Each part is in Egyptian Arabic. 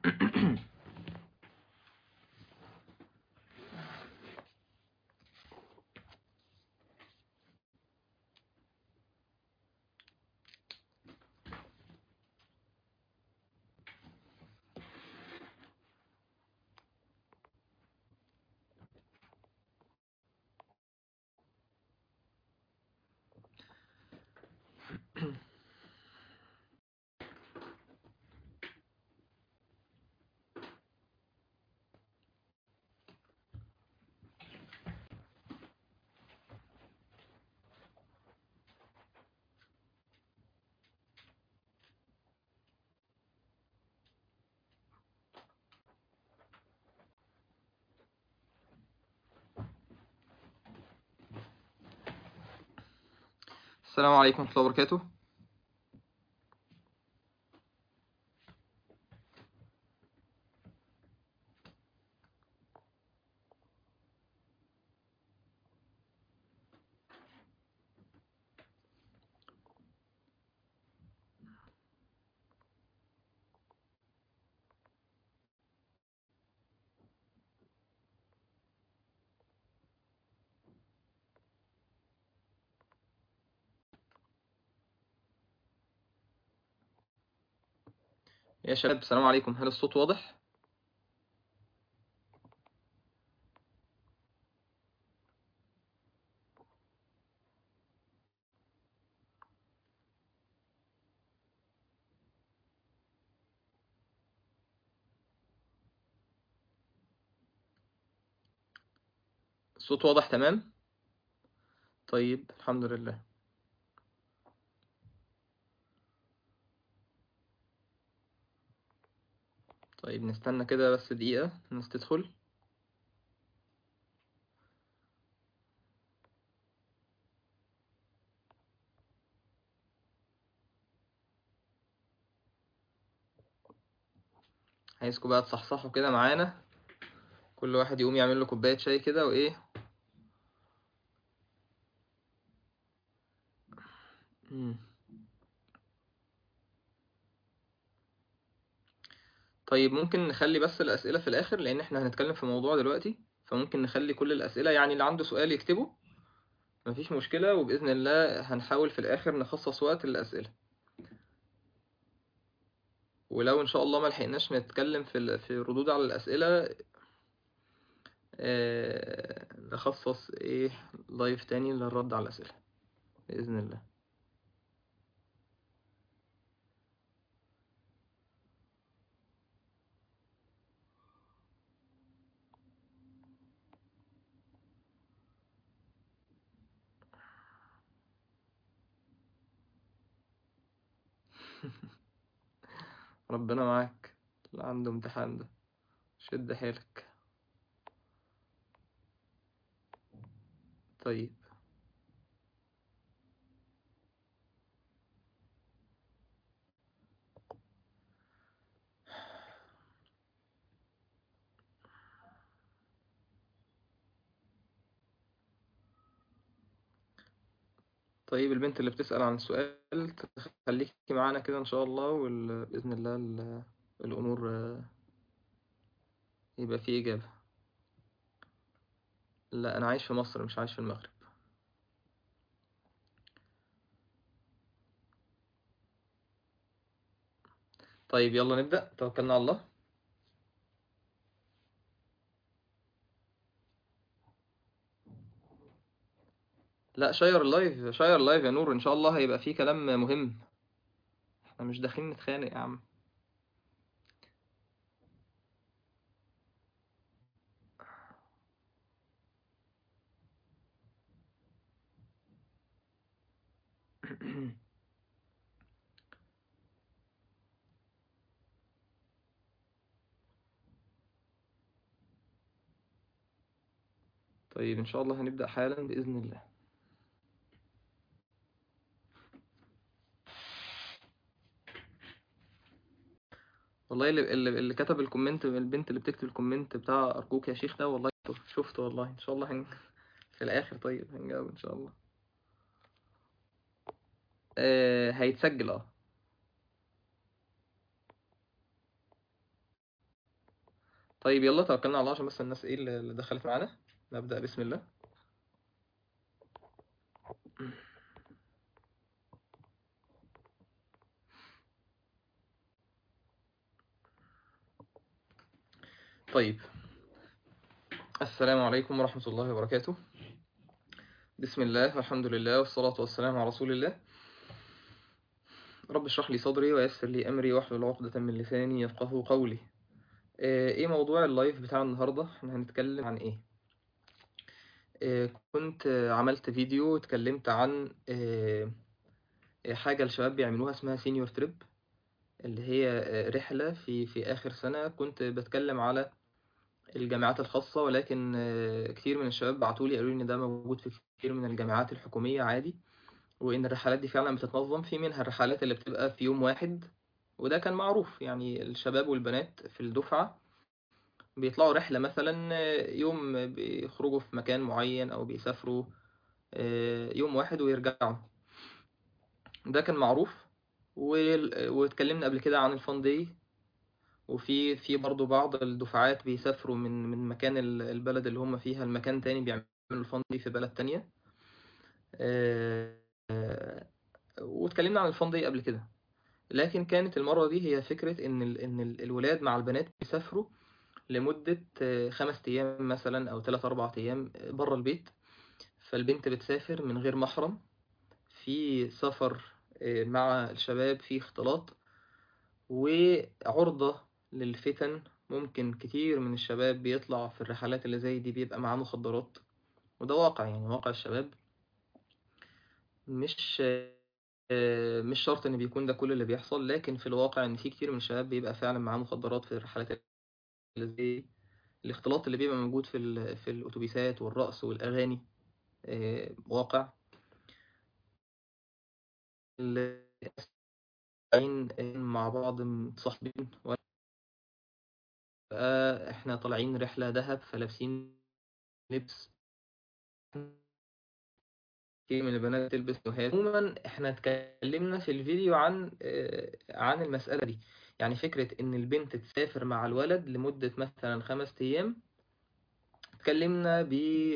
السلام عليكم ورحمة الله وبركاته يا شباب السلام عليكم هل الصوت واضح؟ الصوت واضح تمام؟ طيب الحمد لله طيب نستنى كده بس دقيقة الناس تدخل عايزكم بقى تصحصحوا كده معانا كل واحد يقوم يعمل له كوباية شاي كده وإيه مم. طيب ممكن نخلي بس الأسئلة في الآخر لأن احنا هنتكلم في موضوع دلوقتي فممكن نخلي كل الأسئلة يعني اللي عنده سؤال يكتبه مفيش مشكلة وبإذن الله هنحاول في الآخر نخصص وقت للأسئلة ولو إن شاء الله ما لحقناش نتكلم في ال- في ردود على الأسئلة آه، نخصص إيه لايف تاني للرد على الأسئلة بإذن الله ربنا معاك اللي عنده امتحان ده شد حيلك طيب طيب البنت اللي بتسأل عن السؤال تخليكي معانا كده إن شاء الله وبإذن الله ال- الأمور آه، يبقى فيه إجابة لا أنا عايش في مصر مش عايش في المغرب طيب يلا نبدأ توكلنا على الله لا شير اللايف شير اللايف يا نور إن شاء الله هيبقى فيه كلام مهم احنا مش داخلين نتخانق يا عم طيب إن شاء الله هنبدأ حالا بإذن الله والله اللي, اللي, اللي كتب الكومنت البنت اللي بتكتب الكومنت بتاع أرجوك يا شيخ ده والله شفته والله إن شاء الله هن... في الآخر طيب هنجاوب إن شاء الله آه هيتسجل اه طيب يلا توكلنا على الله عشان بس الناس ايه اللي اللي دخلت معانا نبدأ بسم الله طيب السلام عليكم ورحمة الله وبركاته بسم الله والحمد لله والصلاة والسلام على رسول الله رب اشرح لي صدري ويسر لي أمري واحلل عقدة من لساني يفقه قولي آه، ايه موضوع اللايف بتاع النهاردة احنا هنتكلم عن ايه آه، كنت آه، عملت فيديو اتكلمت عن آه، آه، حاجة الشباب بيعملوها اسمها سينيور تريب اللي هي آه، رحلة في في آخر سنة كنت بتكلم على الجامعات الخاصة ولكن آه، كتير من الشباب بعتولي قالوا لي إن ده موجود في كتير من الجامعات الحكومية عادي وإن الرحلات دي فعلا بتتنظم في منها الرحلات اللي بتبقى في يوم واحد وده كان معروف يعني الشباب والبنات في الدفعة بيطلعوا رحلة مثلا آه، يوم بيخرجوا في مكان معين أو بيسافروا آه، يوم واحد ويرجعوا ده كان معروف وال- واتكلمنا قبل كده عن الفان داي وفي في برضه بعض الدفعات بيسافروا من من مكان ال- البلد اللي هم فيها لمكان تاني بيعملوا الفان داي في بلد تانية آه، آه، واتكلمنا عن الفان داي قبل كده لكن كانت المرة دي هي فكرة إن ال إن ال- الولاد مع البنات بيسافروا لمدة آه، خمس أيام مثلا أو تلات أربع أيام بره البيت فالبنت بتسافر من غير محرم في سفر آه، مع الشباب في اختلاط وعرضة للفتن ممكن كتير من الشباب بيطلع في الرحلات اللي زي دي بيبقى معاه مخدرات وده واقع يعني واقع الشباب مش آه، مش شرط ان بيكون ده كل اللي بيحصل لكن في الواقع ان في كتير من الشباب بيبقى فعلا معاه مخدرات في الرحلات اللي زي دي الاختلاط اللي بيبقى موجود في ال- في الاتوبيسات والرقص والاغاني آه، واقع اللي طالعين مع بعض متصاحبين بقى احنا طالعين رحلة دهب فلابسين لبس كتير من البنات تلبس نهاد عموما احنا اتكلمنا في الفيديو عن آه، عن المسألة دي يعني فكرة ان البنت تسافر مع الولد لمدة مثلا خمس ايام اتكلمنا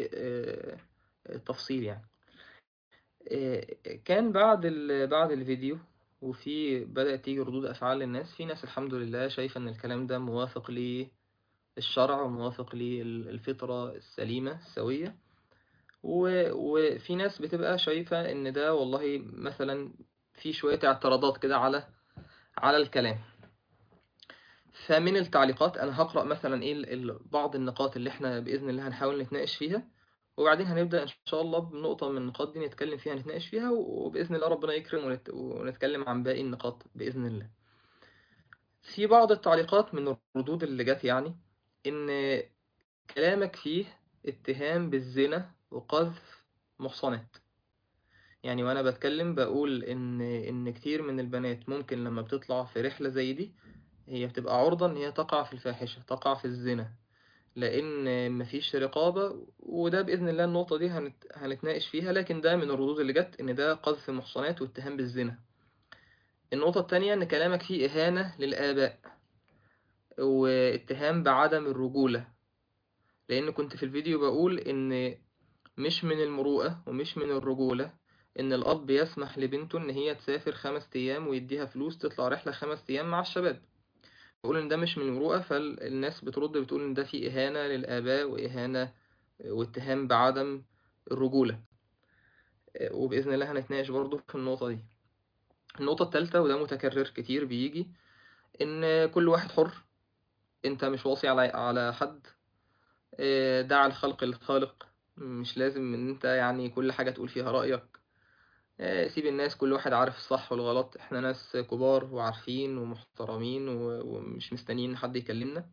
بتفصيل يعني آه، كان بعد ال... بعد الفيديو وفي بدأت تيجي ردود أفعال للناس في ناس الحمد لله شايفة إن الكلام ده موافق للشرع وموافق للفطرة السليمة السوية و... وفي ناس بتبقى شايفة إن ده والله مثلا في شوية اعتراضات كده على على الكلام فمن التعليقات أنا هقرأ مثلا إيه ال- ال- بعض النقاط اللي إحنا بإذن الله هنحاول نتناقش فيها وبعدين هنبدأ إن شاء الله بنقطة من النقاط دي نتكلم فيها نتناقش فيها وبإذن الله ربنا يكرم ونت... ونتكلم عن باقي النقاط بإذن الله في بعض التعليقات من الردود اللي جت يعني إن كلامك فيه اتهام بالزنا وقذف محصنات يعني وانا بتكلم بقول ان ان كتير من البنات ممكن لما بتطلع في رحلة زي دي هي بتبقى عرضة ان هي تقع في الفاحشة تقع في الزنا لان مفيش رقابة وده باذن الله النقطة دي هنت... هنتناقش فيها لكن ده من الردود اللي جت ان ده قذف محصنات واتهام بالزنا النقطة التانية ان كلامك فيه اهانة للآباء واتهام بعدم الرجولة لان كنت في الفيديو بقول ان مش من المروءة ومش من الرجولة إن الأب يسمح لبنته إن هي تسافر خمس أيام ويديها فلوس تطلع رحلة خمس أيام مع الشباب بقول إن ده مش من المروءة فالناس بترد بتقول إن ده فيه إهانة للآباء وإهانة واتهام بعدم الرجولة وبإذن الله هنتناقش برضو في النقطة دي النقطة التالتة وده متكرر كتير بيجي إن كل واحد حر أنت مش واصي على على حد دع الخلق للخالق مش لازم إن أنت يعني كل حاجة تقول فيها رأيك آه، سيب الناس كل واحد عارف الصح والغلط احنا ناس كبار وعارفين ومحترمين و- ومش مستنيين حد يكلمنا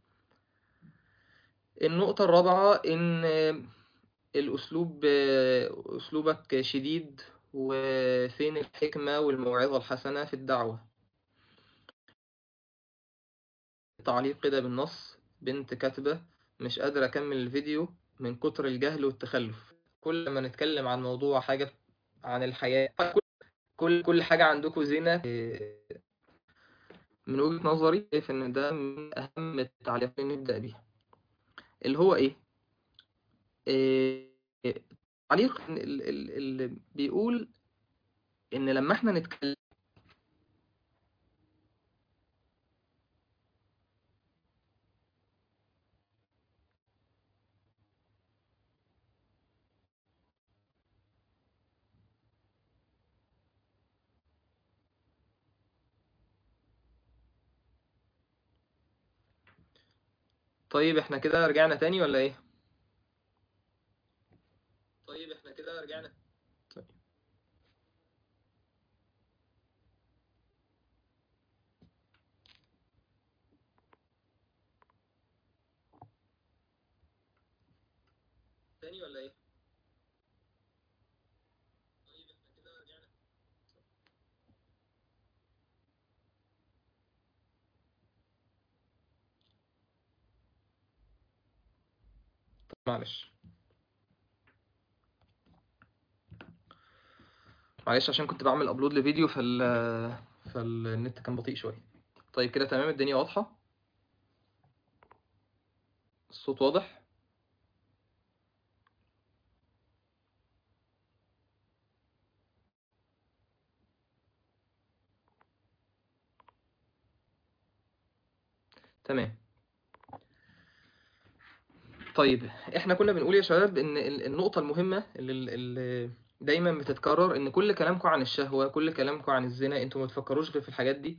النقطة الرابعة ان آه، الاسلوب آه، اسلوبك شديد وفين الحكمة والموعظة الحسنة في الدعوة تعليق كده بالنص بنت كاتبة مش قادرة اكمل الفيديو من كتر الجهل والتخلف كل ما نتكلم عن موضوع حاجة عن الحياة كل كل كل حاجة عندكم زنا آه، من وجهة نظري شايف إن ده من أهم التعليقات اللي نبدأ بيها اللي هو ايه إيه، تعليق إن ال- ال- اللي بيقول ان لما احنا نتكلم طيب احنا كده رجعنا تاني ولا ايه طيب احنا كده رجعنا طيب. تاني ولا ايه طيب احنا كده رجعنا طب معلش معلش عشان كنت بعمل ابلود لفيديو فال فالنت كان بطيء شويه طيب كده تمام الدنيا واضحه الصوت واضح تمام طيب احنا كنا بنقول يا شباب ان ال- النقطة المهمة اللي, اللي دايما بتتكرر ان كل كلامكم عن الشهوة كل كلامكم عن الزنا انتوا ما تفكروش غير في الحاجات دي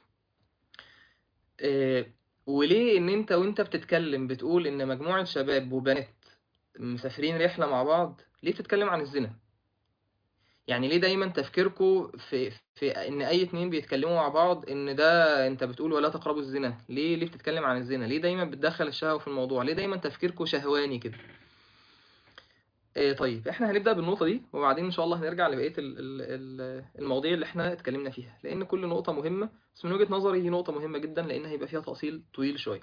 اه وليه ان انت وانت بتتكلم بتقول ان مجموعة شباب وبنات مسافرين رحلة مع بعض ليه بتتكلم عن الزنا يعني ليه دايما تفكيركم في في ان اي اتنين بيتكلموا مع بعض ان ده انت بتقول ولا تقربوا الزنا ليه ليه بتتكلم عن الزنا ليه دايما بتدخل الشهوة في الموضوع ليه دايما تفكيركم شهواني كده إيه طيب احنا هنبدأ بالنقطة دي وبعدين ان شاء الله هنرجع لبقية ال- ال- ال- المواضيع اللي احنا اتكلمنا فيها لان كل نقطة مهمة بس من وجهة نظري هي نقطة مهمة جدا لان هيبقى فيها تفصيل طويل شوية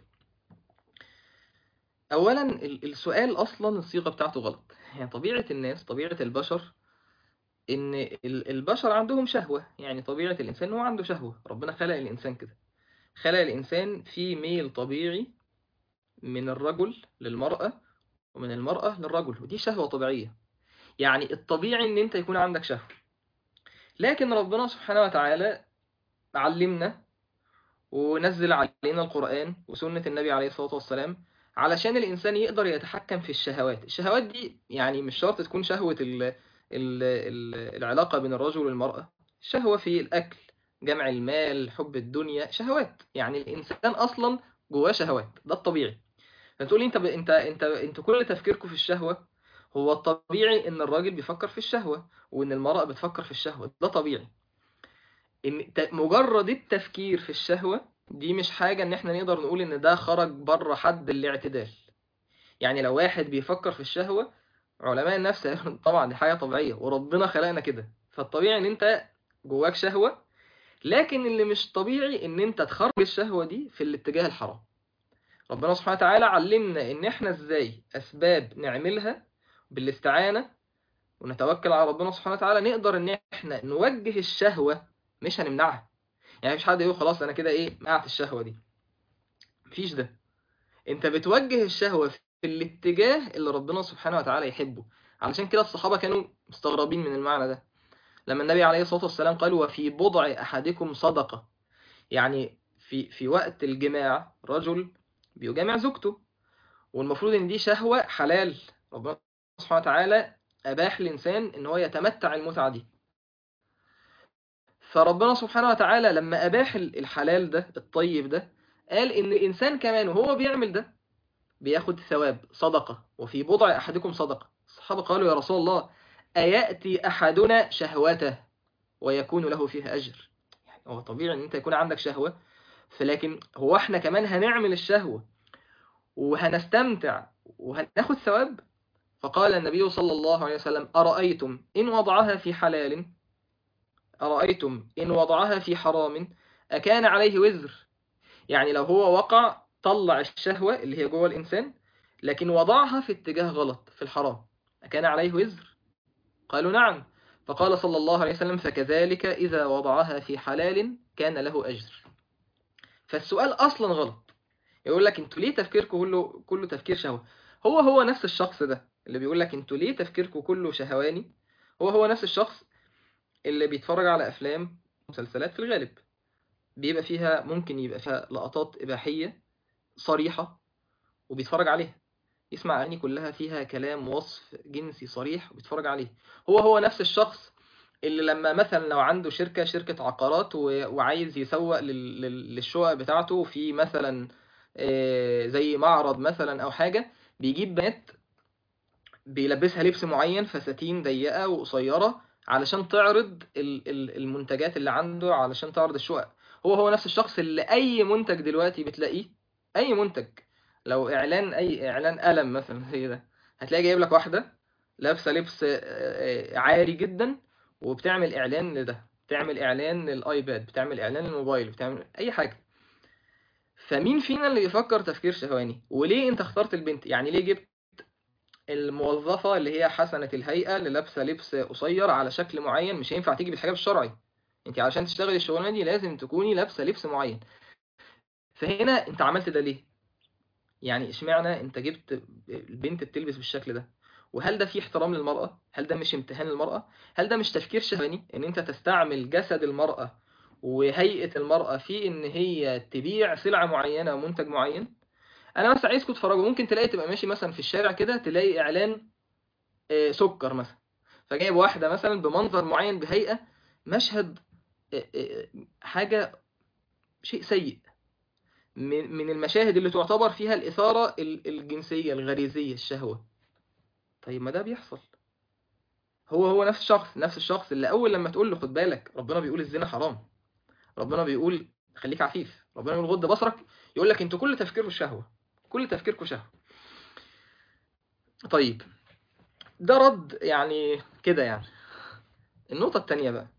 اولا ال- السؤال اصلا الصيغة بتاعته غلط يعني طبيعة الناس طبيعة البشر ان ال- البشر عندهم شهوة يعني طبيعة الانسان هو عنده شهوة ربنا خلق الانسان كده خلق الانسان في ميل طبيعي من الرجل للمرأة ومن المرأة للرجل ودي شهوة طبيعية يعني الطبيعي ان انت يكون عندك شهوة لكن ربنا سبحانه وتعالى علمنا ونزل علينا القرآن وسنة النبي عليه الصلاة والسلام علشان الإنسان يقدر يتحكم في الشهوات الشهوات دي يعني مش شرط تكون شهوة ال ال ال العلاقة بين الرجل والمرأة شهوة في الأكل جمع المال حب الدنيا شهوات يعني الإنسان أصلا جواه شهوات ده الطبيعي فتقولي انت ب... انت انت انتوا كل تفكيركم في الشهوة هو الطبيعي ان الراجل بيفكر في الشهوة وان المرأة بتفكر في الشهوة ده طبيعي ان ت- مجرد التفكير في الشهوة دي مش حاجة ان احنا نقدر نقول ان ده خرج بره حد الاعتدال يعني لو واحد بيفكر في الشهوة علماء النفس هيقولوا طبعا دي حاجة طبيعية وربنا خلقنا كده فالطبيعي ان انت جواك شهوة لكن اللي مش طبيعي ان انت تخرج الشهوة دي في الاتجاه الحرام ربنا سبحانه وتعالى علمنا ان احنا ازاي اسباب نعملها بالاستعانة ونتوكل على ربنا سبحانه وتعالى نقدر ان احنا نوجه الشهوة مش هنمنعها يعني مفيش حد يقول خلاص انا كده ايه منعت الشهوة دي مفيش ده انت بتوجه الشهوة في الاتجاه اللي ربنا سبحانه وتعالى يحبه علشان كده الصحابة كانوا مستغربين من المعنى ده لما النبي عليه الصلاة والسلام قال وفي بضع احدكم صدقة يعني في في وقت الجماع رجل بيجامع زوجته والمفروض ان دي شهوة حلال ربنا سبحانه وتعالى اباح الانسان ان هو يتمتع المتعة دي فربنا سبحانه وتعالى لما اباح الحلال ده الطيب ده قال ان الانسان كمان وهو بيعمل ده بياخد ثواب صدقة وفي بضع احدكم صدقة الصحابة قالوا يا رسول الله اياتي احدنا شهوته ويكون له فيها اجر يعني هو طبيعي ان انت يكون عندك شهوة فلكن هو احنا كمان هنعمل الشهوة وهنستمتع وهناخد ثواب فقال النبي صلى الله عليه وسلم أرأيتم إن وضعها في حلال أرأيتم إن وضعها في حرام أكان عليه وزر يعني لو هو وقع طلع الشهوة اللي هي جوه الإنسان لكن وضعها في اتجاه غلط في الحرام أكان عليه وزر قالوا نعم فقال صلى الله عليه وسلم فكذلك إذا وضعها في حلال كان له أجر فالسؤال أصلا غلط يقول لك انتوا ليه تفكيركم كله كله تفكير شهوة هو هو نفس الشخص ده اللي بيقول لك انتوا ليه تفكيركم كله شهواني هو هو نفس الشخص اللي بيتفرج على افلام مسلسلات في الغالب بيبقى فيها ممكن يبقى فيها لقطات إباحية صريحة وبيتفرج عليها يسمع أغاني كلها فيها كلام وصف جنسي صريح وبيتفرج عليه هو هو نفس الشخص اللي لما مثلا لو عنده شركة شركة عقارات و- وعايز يسوق لل- لل- للشقق بتاعته في مثلا آه، زي معرض مثلا أو حاجة بيجيب بنات بيلبسها لبس معين فساتين ضيقة وقصيرة علشان تعرض ال- ال- المنتجات اللي عنده علشان تعرض الشقق هو هو نفس الشخص اللي أي منتج دلوقتي بتلاقيه أي منتج لو إعلان أي إعلان قلم مثلا زي ده هتلاقي جايب لك واحدة لابسة لبس آه، آه، عاري جدا وبتعمل إعلان لده بتعمل إعلان للآيباد بتعمل إعلان للموبايل بتعمل أي حاجة فمين فينا اللي بيفكر تفكير شهواني وليه انت اخترت البنت يعني ليه جبت الموظفة اللي هي حسنة الهيئة اللي لابسة لبس قصير على شكل معين مش هينفع تيجي بالحجاب الشرعي انت علشان تشتغلي الشغلانة دي لازم تكوني لابسة لبس معين فهنا انت عملت ده ليه يعني اشمعنى انت جبت البنت بتلبس بالشكل ده وهل ده فيه احترام للمرأة هل ده مش امتهان للمرأة هل ده مش تفكير شهواني ان انت تستعمل جسد المرأة وهيئة المرأة في ان هي تبيع سلعة معينة او منتج معين انا بس عايزكم تتفرجوا ممكن تلاقي تبقى ماشي مثلا في الشارع كده تلاقي اعلان آه، سكر مثلا فجايب واحدة مثلا بمنظر معين بهيئة مشهد آه، آه، حاجة شيء سيء من من المشاهد اللي تعتبر فيها الإثارة ال- الجنسية الغريزية الشهوة طيب ما ده بيحصل هو هو نفس الشخص نفس الشخص اللي أول لما تقول له خد بالك ربنا بيقول الزنا حرام ربنا بيقول خليك عفيف ربنا بيقول غض بصرك يقول لك انتوا كل تفكيركم شهوة كل تفكيركم شهوة طيب ده رد يعني كده يعني النقطة التانية بقى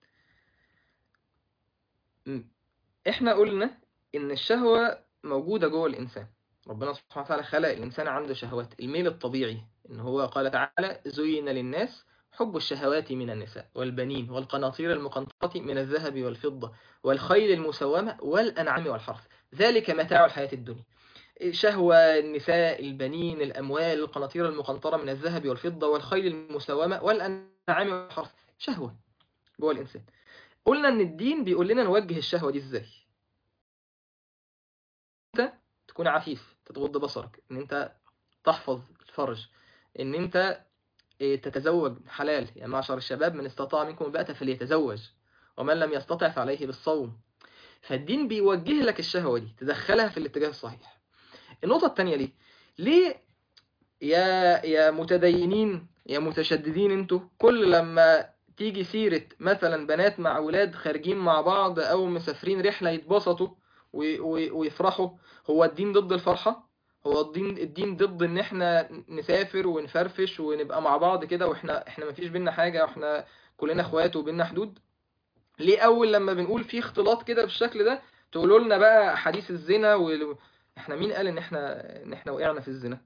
م- احنا قلنا ان الشهوة موجودة جوه الانسان ربنا سبحانه وتعالى خلق الانسان عنده شهوات الميل الطبيعي ان هو قال تعالى زين للناس حب الشهوات من النساء والبنين والقناطير المقنطرة من الذهب والفضة والخيل المسومة والأنعام والحرث ذلك متاع الحياة الدنيا شهوة النساء البنين الأموال القناطير المقنطرة من الذهب والفضة والخيل المسومة والأنعام والحرث شهوة جوه الإنسان قلنا إن الدين بيقول لنا نوجه الشهوة دي إزاي أنت تكون عفيف تتغض بصرك إن أنت تحفظ الفرج إن أنت إيه، تتزوج حلال يا معشر الشباب من استطاع منكم الباءة فليتزوج ومن لم يستطع فعليه بالصوم فالدين بيوجه لك الشهوة دي تدخلها في الاتجاه الصحيح النقطة التانية ليه ليه يا يا متدينين يا متشددين انتوا كل لما تيجي سيرة مثلا بنات مع ولاد خارجين مع بعض او مسافرين رحلة يتبسطوا وي- وي- ويفرحوا هو الدين ضد الفرحة هو الدين الدين ضد ان احنا نسافر ونفرفش ونبقى مع بعض كده واحنا احنا مفيش بينا حاجة واحنا كلنا اخوات وبينا حدود ليه اول لما بنقول في اختلاط كده بالشكل ده تقولوا لنا بقى حديث الزنا و... احنا مين قال ان احنا ان احنا وقعنا في الزنا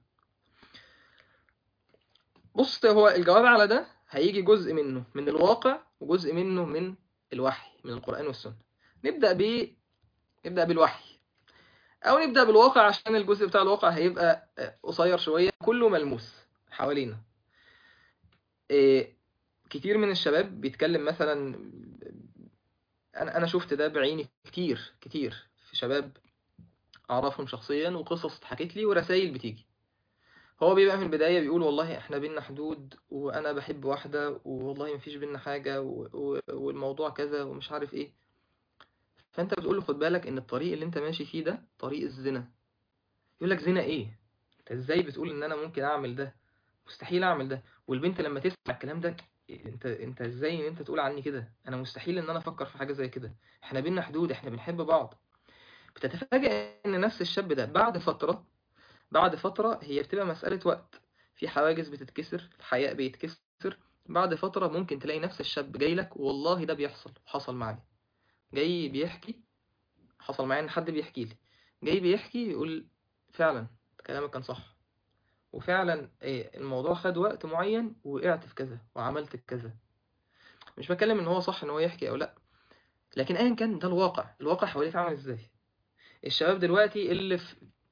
بص هو الجواب على ده هيجي جزء منه من الواقع وجزء منه من الوحي من القرآن والسنة نبدأ ب نبدأ بالوحي أو نبدأ بالواقع عشان الجزء بتاع الواقع هيبقى آه، قصير شوية كله ملموس حوالينا إيه، كتير من الشباب بيتكلم مثلا أنا أنا شفت ده بعيني كتير كتير في شباب أعرفهم شخصيا وقصص اتحكت لي ورسائل بتيجي هو بيبقى من البداية بيقول والله احنا بينا حدود وانا بحب واحدة والله مفيش بينا حاجة و... و... والموضوع كذا ومش عارف ايه فانت بتقول له خد بالك ان الطريق اللي انت ماشي فيه ده طريق الزنا يقول لك زنا ايه انت ازاي بتقول ان انا ممكن اعمل ده مستحيل اعمل ده والبنت لما تسمع الكلام ده انت انت ازاي ان انت تقول عني كده انا مستحيل ان انا افكر في حاجة زي كده احنا بينا حدود احنا بنحب بعض بتتفاجئ ان نفس الشاب ده بعد فترة بعد فترة هي بتبقى مسألة وقت في حواجز بتتكسر الحياء بيتكسر بعد فترة ممكن تلاقي نفس الشاب جاي لك والله ده بيحصل حصل معايا جاي بيحكي حصل معايا ان حد بيحكي لي جاي بيحكي يقول فعلا كلامك كان صح وفعلا إيه، الموضوع خد وقت معين وقعت في كذا وعملت كذا مش بتكلم ان هو صح ان هو يحكي او لا لكن ايا كان ده الواقع الواقع حواليك عامل ازاي الشباب دلوقتي اللي في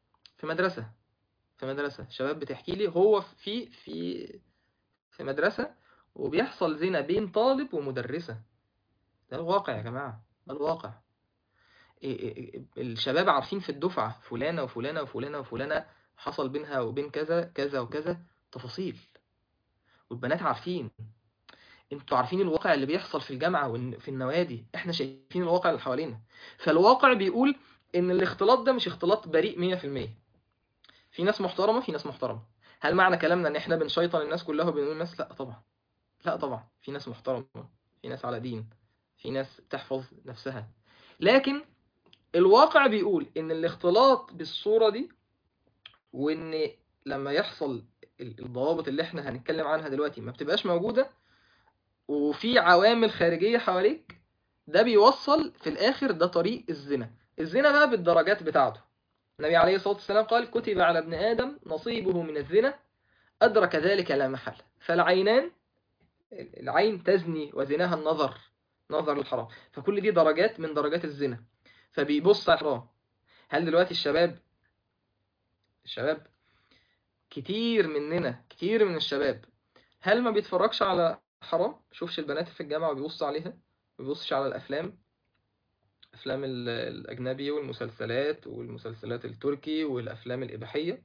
في مدرسة في مدرسة شباب بتحكي لي هو في في في مدرسة وبيحصل زنا بين طالب ومدرسة ده الواقع يا جماعة ده الواقع إيه- إيه- إيه- الشباب عارفين في الدفعة فلانة وفلانة وفلانة وفلانة حصل بينها وبين كذا كذا وكذا تفاصيل والبنات عارفين انتوا عارفين الواقع اللي بيحصل في الجامعة وفي النوادي احنا شايفين الواقع اللي حوالينا فالواقع بيقول ان الاختلاط ده مش اختلاط بريء 100% في ناس محترمة في ناس محترمة هل معنى كلامنا ان احنا بنشيطن الناس كلها وبنقول الناس لا طبعا لا طبعا في ناس محترمة في ناس على دين في ناس تحفظ نفسها لكن الواقع بيقول ان الاختلاط بالصورة دي وان لما يحصل ال- الضوابط اللي احنا هنتكلم عنها دلوقتي ما بتبقاش موجودة وفي عوامل خارجية حواليك ده بيوصل في الاخر ده طريق الزنا الزنا بقى بالدرجات بتاعته النبي عليه الصلاة والسلام قال كتب على ابن آدم نصيبه من الزنا أدرك ذلك لا محالة فالعينان العين تزني وزناها النظر نظر الحرام فكل دي درجات من درجات الزنا فبيبص على الحرام هل دلوقتي الشباب الشباب كتير مننا كتير من الشباب هل ما بيتفرجش على حرام شوفش البنات في الجامعة وبيبص عليها ما بيبصش على الأفلام أفلام ال- الأجنبي والمسلسلات والمسلسلات التركي والأفلام الإباحية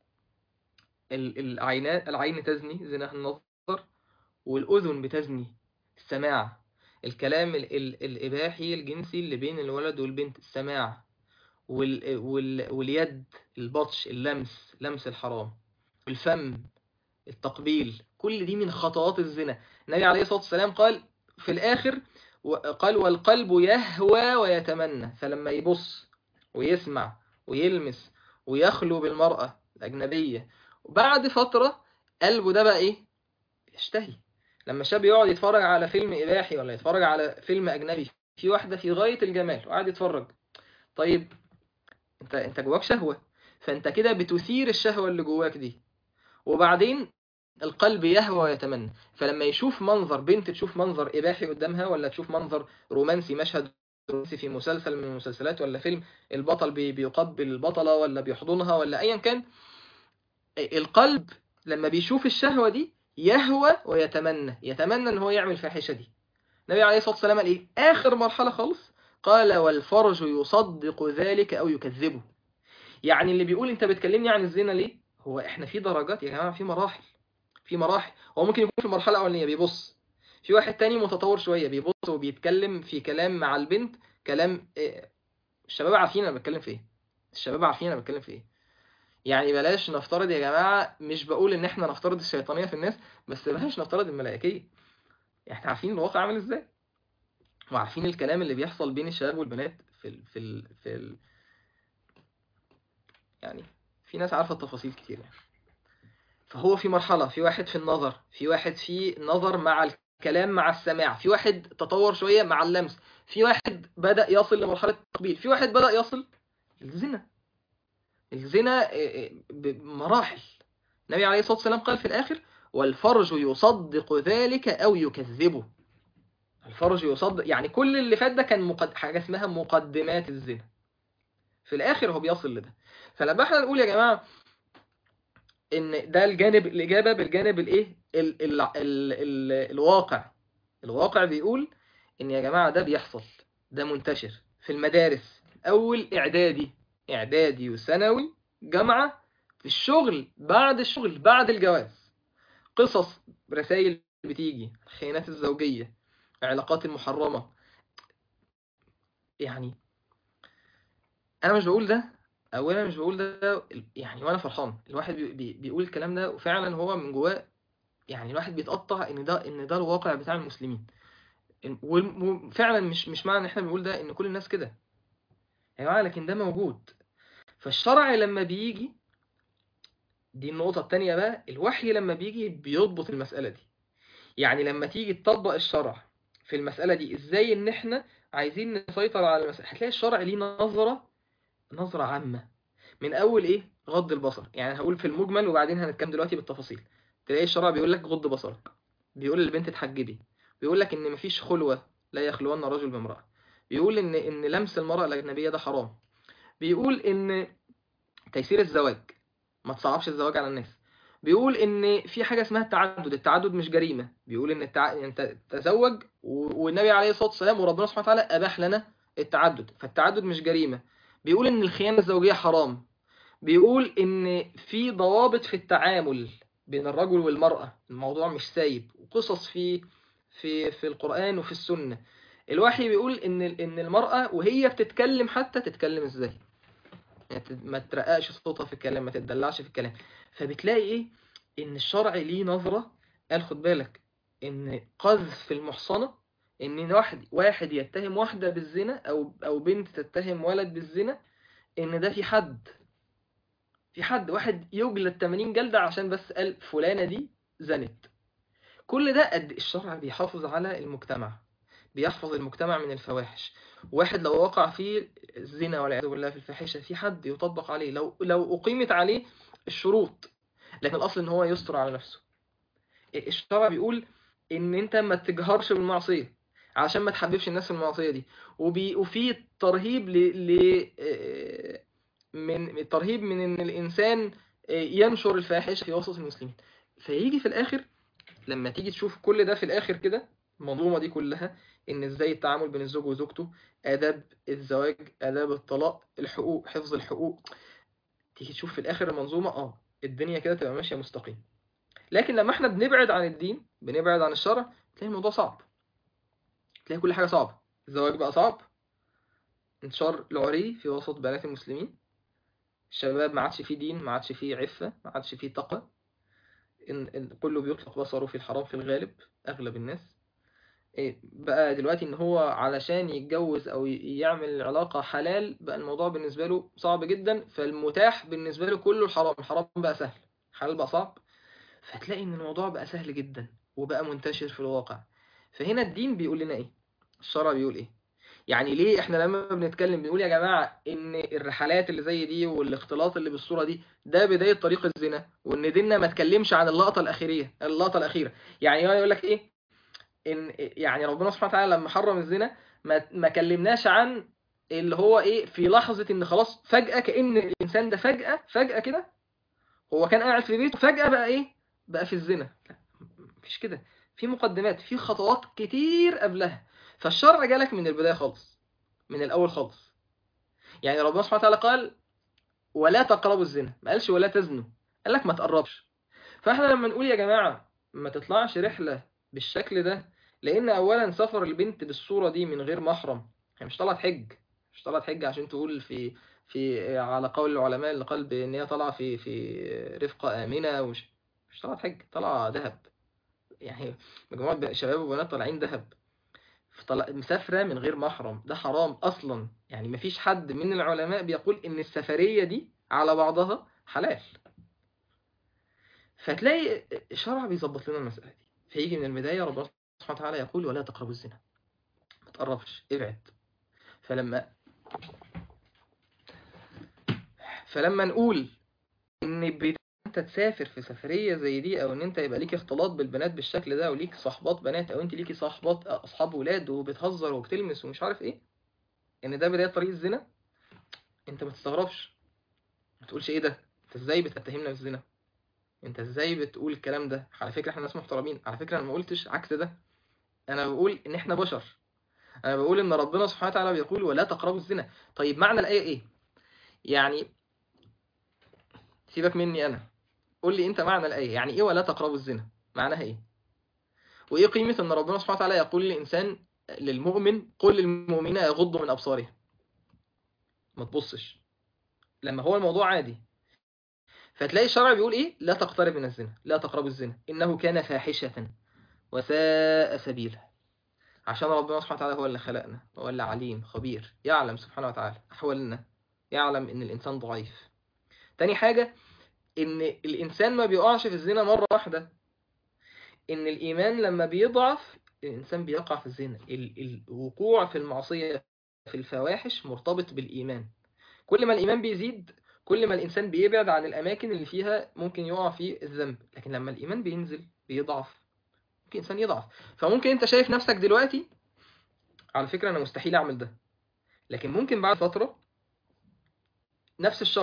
ال- العينات العين تزني زناها النظر والأذن بتزني السماع الكلام ال ال الإباحي الجنسي اللي بين الولد والبنت السماع وال وال واليد البطش اللمس لمس الحرام الفم التقبيل كل دي من خطوات الزنا النبي عليه الصلاة والسلام قال في الآخر و- قال والقلب يهوى ويتمنى فلما يبص ويسمع ويلمس ويخلو بالمرأة الأجنبية وبعد فترة قلبه ده بقى إيه يشتهي لما شاب يقعد يتفرج على فيلم إباحي ولا يتفرج على فيلم أجنبي في واحدة في غاية الجمال وقاعد يتفرج طيب انت انت جواك شهوة فانت كده بتثير الشهوة اللي جواك دي وبعدين القلب يهوى ويتمنى فلما يشوف منظر بنت تشوف منظر إباحي قدامها ولا تشوف منظر رومانسي مشهد رومانسي في مسلسل من المسلسلات ولا فيلم البطل بي- بيقبل البطلة ولا بيحضنها ولا أيا كان القلب لما بيشوف الشهوة دي يهوى ويتمنى يتمنى ان هو يعمل الفاحشة دي النبي عليه الصلاة والسلام قال ايه آخر مرحلة خالص قال والفرج يصدق ذلك أو يكذبه يعني اللي بيقول انت بتكلمني عن الزنا ليه هو احنا في درجات يا جماعة في مراحل في مراحل هو ممكن يكون في المرحلة الأولانية بيبص في واحد تاني متطور شوية بيبص وبيتكلم في كلام مع البنت كلام إيه، الشباب عارفين انا بتكلم في ايه الشباب عارفين انا بتكلم في ايه يعني بلاش نفترض يا جماعة مش بقول ان احنا نفترض الشيطانية في الناس بس بلاش نفترض الملائكية احنا عارفين الواقع عامل ازاي وعارفين الكلام اللي بيحصل بين الشباب والبنات في ال في ال في ال يعني في ناس عارفة التفاصيل كتير يعني فهو في مرحلة في واحد في النظر في واحد في نظر مع الكلام مع السماع في واحد تطور شوية مع اللمس في واحد بدأ يصل لمرحلة التقبيل في واحد بدأ يصل للزنا الزنا بمراحل النبي عليه الصلاة والسلام قال في الآخر والفرج يصدق ذلك أو يكذبه الفرج يصدق يعني كل اللي فات ده كان مقد... حاجة اسمها مقدمات الزنا في الآخر هو بيصل لده فلما احنا نقول يا جماعة ان ده الجانب الإجابة بالجانب الايه ال... ال... ال... ال... الواقع الواقع بيقول ان يا جماعة ده بيحصل ده منتشر في المدارس أول إعدادي إعدادي وثانوي جامعة في الشغل بعد الشغل بعد الجواز قصص رسائل بتيجي الخيانات الزوجية العلاقات المحرمة يعني أنا مش بقول ده أولا مش بقول ده يعني وأنا فرحان الواحد بي بي بيقول الكلام ده وفعلا هو من جواه يعني الواحد بيتقطع إن ده إن ده الواقع بتاع المسلمين وفعلا مش مش معنى إن إحنا بنقول ده إن كل الناس كده يا جماعة لكن ده موجود فالشرع لما بيجي دي النقطة التانية بقى الوحي لما بيجي بيضبط المسألة دي يعني لما تيجي تطبق الشرع في المسألة دي ازاي ان احنا عايزين نسيطر على المسألة هتلاقي الشرع ليه نظرة نظرة عامة من اول ايه غض البصر يعني هقول في المجمل وبعدين هنتكلم دلوقتي بالتفاصيل تلاقي الشرع بيقول لك غض بصرك بيقول للبنت اتحجبي بيقول لك ان مفيش خلوة لا يخلون رجل بامرأة بيقول ان ان لمس المرأة الأجنبية ده حرام بيقول ان تيسير الزواج ما تصعبش الزواج على الناس بيقول ان في حاجه اسمها التعدد التعدد مش جريمه بيقول ان التع... انت تزوج و- والنبي عليه الصلاه والسلام وربنا سبحانه وتعالى اباح لنا التعدد فالتعدد مش جريمه بيقول ان الخيانه الزوجيه حرام بيقول ان في ضوابط في التعامل بين الرجل والمراه الموضوع مش سايب وقصص في في في القران وفي السنه الوحي بيقول ان ان المراه وهي بتتكلم حتى تتكلم ازاي يعني تت- ما ترققش صوتها في الكلام ما تتدلعش في الكلام فبتلاقي ايه ان الشرع ليه نظرة قال خد بالك ان قذف المحصنة ان واحد واحد يتهم واحدة بالزنا او او بنت تتهم ولد بالزنا ان ده في حد في حد واحد يجلد 80 جلدة عشان بس قال فلانة دي زنت كل ده قد الشرع بيحافظ على المجتمع بيحفظ المجتمع من الفواحش واحد لو وقع فيه الزنا والعياذ بالله في الفاحشة في حد يطبق عليه لو لو أقيمت عليه الشروط لكن الأصل إن هو يستر على نفسه الشرع بيقول إن أنت ما تجهرش بالمعصية عشان ما تحببش الناس في المعصية دي وبي وفي ترهيب ل... ل... آه، من ترهيب من إن الإنسان آه، ينشر الفاحشة في وسط المسلمين فيجي في الآخر لما تيجي تشوف كل ده في الآخر كده المنظومة دي كلها ان ازاي التعامل بين الزوج وزوجته آداب الزواج آداب الطلاق الحقوق حفظ الحقوق تيجي تشوف في الآخر المنظومة اه الدنيا كده تبقى ماشية مستقيم لكن لما احنا بنبعد عن الدين بنبعد عن الشرع تلاقي الموضوع صعب تلاقي كل حاجة صعبة الزواج بقى صعب انتشار العري في وسط بنات المسلمين الشباب ما عادش فيه دين ما عادش فيه عفة ما عادش فيه تقى إن إن كله بيطلق بصره في الحرام في الغالب أغلب الناس إيه بقى دلوقتي ان هو علشان يتجوز او ي- يعمل علاقة حلال بقى الموضوع بالنسبة له صعب جدا فالمتاح بالنسبة له كله الحرام الحرام بقى سهل الحلال بقى صعب فتلاقي ان الموضوع بقى سهل جدا وبقى منتشر في الواقع فهنا الدين بيقول لنا ايه الشرع بيقول ايه يعني ليه احنا لما بنتكلم بنقول يا جماعة ان الرحلات اللي زي دي والاختلاط اللي بالصورة دي ده بداية طريق الزنا وان ديننا ما تكلمش عن اللقطة الأخيرية اللقطة الأخيرة يعني هو يقول لك ايه ان يعني ربنا سبحانه وتعالى لما حرم الزنا ما ما كلمناش عن اللي هو ايه في لحظة ان خلاص فجأة كأن الانسان ده فجأة فجأة كده هو كان قاعد في بيته فجأة بقى ايه بقى في الزنا لا مفيش كده في مقدمات في خطوات كتير قبلها فالشرع جالك من البداية خالص من الاول خالص يعني ربنا سبحانه وتعالى قال ولا تقربوا الزنا ما قالش ولا تزنوا قال لك ما تقربش فاحنا لما نقول يا جماعة ما تطلعش رحلة بالشكل ده لان اولا سفر البنت بالصورة دي من غير محرم هي مش طلعت حج مش طلعت حج عشان تقول في في على قول العلماء اللي قال بان هي طالعه في في رفقة آمنة ومش مش طلعت حج طالعه ذهب يعني مجموعة شباب وبنات طالعين ذهب فطلع مسافرة من غير محرم ده حرام أصلا يعني مفيش حد من العلماء بيقول إن السفرية دي على بعضها حلال فتلاقي الشرع بيظبط لنا المسألة دي فيجي من البداية ربنا سبحانه وتعالى يقول ولا تقربوا الزنا ما تقربش ابعد فلما فلما نقول ان بداية انت تسافر في سفرية زي دي او ان انت يبقى ليك اختلاط بالبنات بالشكل ده وليك صحبات بنات او انت ليكي صحبات اصحاب ولاد وبتهزر وبتلمس ومش عارف ايه ان ده بداية طريق الزنا انت ما تستغربش ما تقولش ايه ده انت ازاي بتتهمنا بالزنا انت ازاي بتقول الكلام ده على فكرة احنا ناس محترمين على فكرة انا ما قلتش عكس ده انا بقول ان احنا بشر انا بقول ان ربنا سبحانه وتعالى بيقول ولا تقربوا الزنا طيب معنى الايه ايه يعني سيبك مني انا قول لي انت معنى الايه يعني ايه ولا تقربوا الزنا معناها ايه وايه قيمه ان ربنا سبحانه وتعالى يقول للانسان للمؤمن قل للمؤمنين يغضوا من ابصارهم ما تبصش لما هو الموضوع عادي فتلاقي الشرع بيقول ايه لا تقترب من الزنا لا تقربوا الزنا انه كان فاحشه وساء سبيلا عشان ربنا سبحانه وتعالى هو اللي خلقنا هو اللي عليم خبير يعلم سبحانه وتعالى أحوالنا يعلم إن الإنسان ضعيف تاني حاجة إن الإنسان ما بيقعش في الزنا مرة واحدة إن الإيمان لما بيضعف الإنسان بيقع في الزنا ال- الوقوع في المعصية في الفواحش مرتبط بالإيمان كل ما الإيمان بيزيد كل ما الإنسان بيبعد عن الأماكن اللي فيها ممكن يقع في الذنب لكن لما الإيمان بينزل بيضعف ممكن إنسان يضعف فممكن أنت شايف نفسك دلوقتي على فكرة أنا مستحيل أعمل ده لكن ممكن بعد فترة نفس الشخص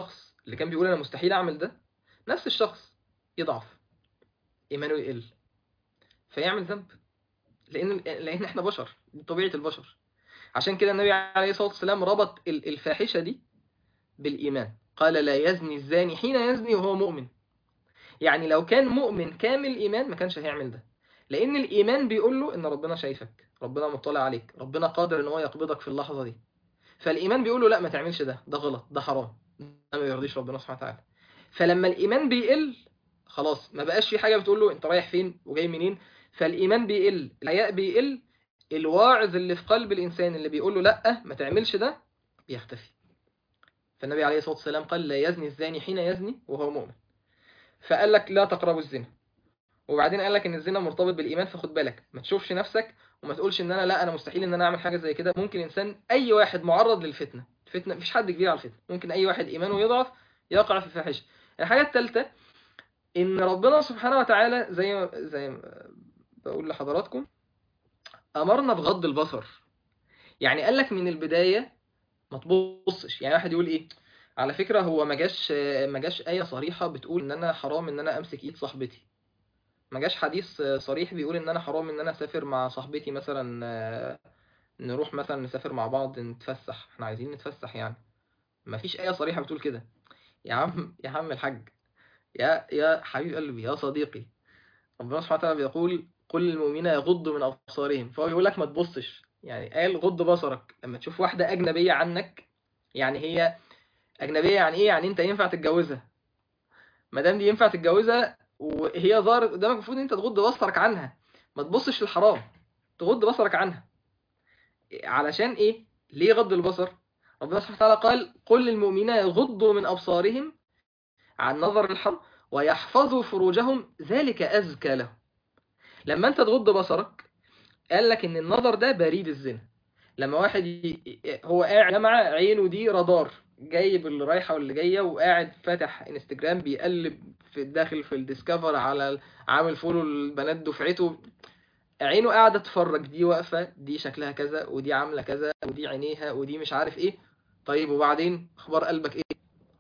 اللي كان بيقول انا مستحيل اعمل ده نفس الشخص يضعف ايمانه يقل فيعمل ذنب لان لان احنا بشر دي طبيعه البشر عشان كده النبي عليه الصلاه والسلام ربط ال- الفاحشه دي بالايمان قال لا يزني الزاني حين يزني وهو مؤمن يعني لو كان مؤمن كامل ايمان ما كانش هيعمل ده لان الايمان بيقول له ان ربنا شايفك ربنا مطلع عليك ربنا قادر ان هو يقبضك في اللحظه دي فالايمان بيقول له لا ما تعملش ده ده غلط ده حرام ده ما يرضيش ربنا سبحانه وتعالى فلما الايمان بيقل خلاص ما بقاش في حاجه بتقول له انت رايح فين وجاي منين فالايمان بيقل الحياء بيقل الواعظ اللي في قلب الانسان اللي بيقول له لا ما تعملش ده بيختفي فالنبي عليه الصلاه والسلام قال لا يزني الزاني حين يزني وهو مؤمن فقال لك لا تقربوا الزنا وبعدين قال لك ان الزنا مرتبط بالايمان فخد بالك ما تشوفش نفسك وما تقولش ان انا لا انا مستحيل ان انا اعمل حاجه زي كده ممكن انسان اي واحد معرض للفتنه الفتنه مفيش حد كبير على الفتنه ممكن اي واحد ايمانه يضعف يقع في فاحشه الحاجه الثالثه ان ربنا سبحانه وتعالى زي ما زي ما بقول لحضراتكم امرنا بغض البصر يعني قال لك من البدايه ما تبصش يعني واحد يقول ايه على فكره هو ما جاش ما جاش ايه صريحه بتقول ان انا حرام ان انا امسك ايد صاحبتي ما جاش حديث صريح بيقول ان انا حرام ان انا اسافر مع صاحبتي مثلا آه، نروح مثلا نسافر مع بعض نتفسح احنا عايزين نتفسح يعني ما فيش ايه صريحه بتقول كده يا عم يا عم الحاج يا يا حبيب قلبي يا صديقي ربنا سبحانه وتعالى بيقول قل للمؤمنين يغضوا من ابصارهم فهو بيقول لك ما تبصش يعني قال غض بصرك لما تشوف واحده اجنبيه عنك يعني هي اجنبيه يعني ايه يعني انت ينفع تتجوزها ما دام دي ينفع تتجوزها وهي ظهرت قدامك المفروض ان انت تغض بصرك عنها ما تبصش للحرام تغض بصرك عنها علشان ايه ليه غض البصر ربنا سبحانه وتعالى قال قل للمؤمنين يغضوا من ابصارهم عن نظر الحرام ويحفظوا فروجهم ذلك ازكى لهم لما انت تغض بصرك قال لك ان النظر ده بريد الزنا لما واحد ي... هو قاعد جامعة عينه دي رادار جايب اللي رايحه واللي جايه وقاعد فاتح انستجرام بيقلب في الداخل في الديسكفر على ال- عامل فولو البنات دفعته عينه قاعده تتفرج دي واقفه دي شكلها كذا ودي عامله كذا ودي عينيها ودي مش عارف ايه طيب وبعدين اخبار قلبك ايه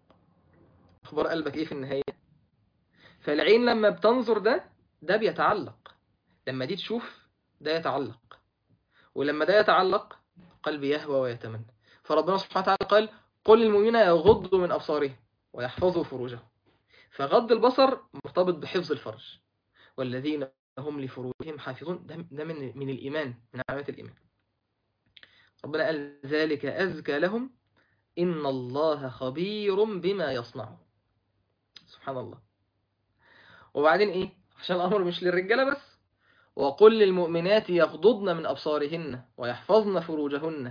اخبار قلبك ايه في النهايه فالعين لما بتنظر ده ده بيتعلق لما دي تشوف ده يتعلق ولما ده يتعلق قلبي يهوى ويتمنى فربنا سبحانه وتعالى قال قل للمؤمنين يغضوا من أبصارهم ويحفظوا فروجهم فغض البصر مرتبط بحفظ الفرج والذين هم لفروجهم حافظون ده ده من من الإيمان من علامات الإيمان ربنا قال ذلك أزكى لهم إن الله خبير بما يصنعون سبحان الله وبعدين إيه عشان الأمر مش للرجالة بس وقل للمؤمنات يغضضن من أبصارهن ويحفظن فروجهن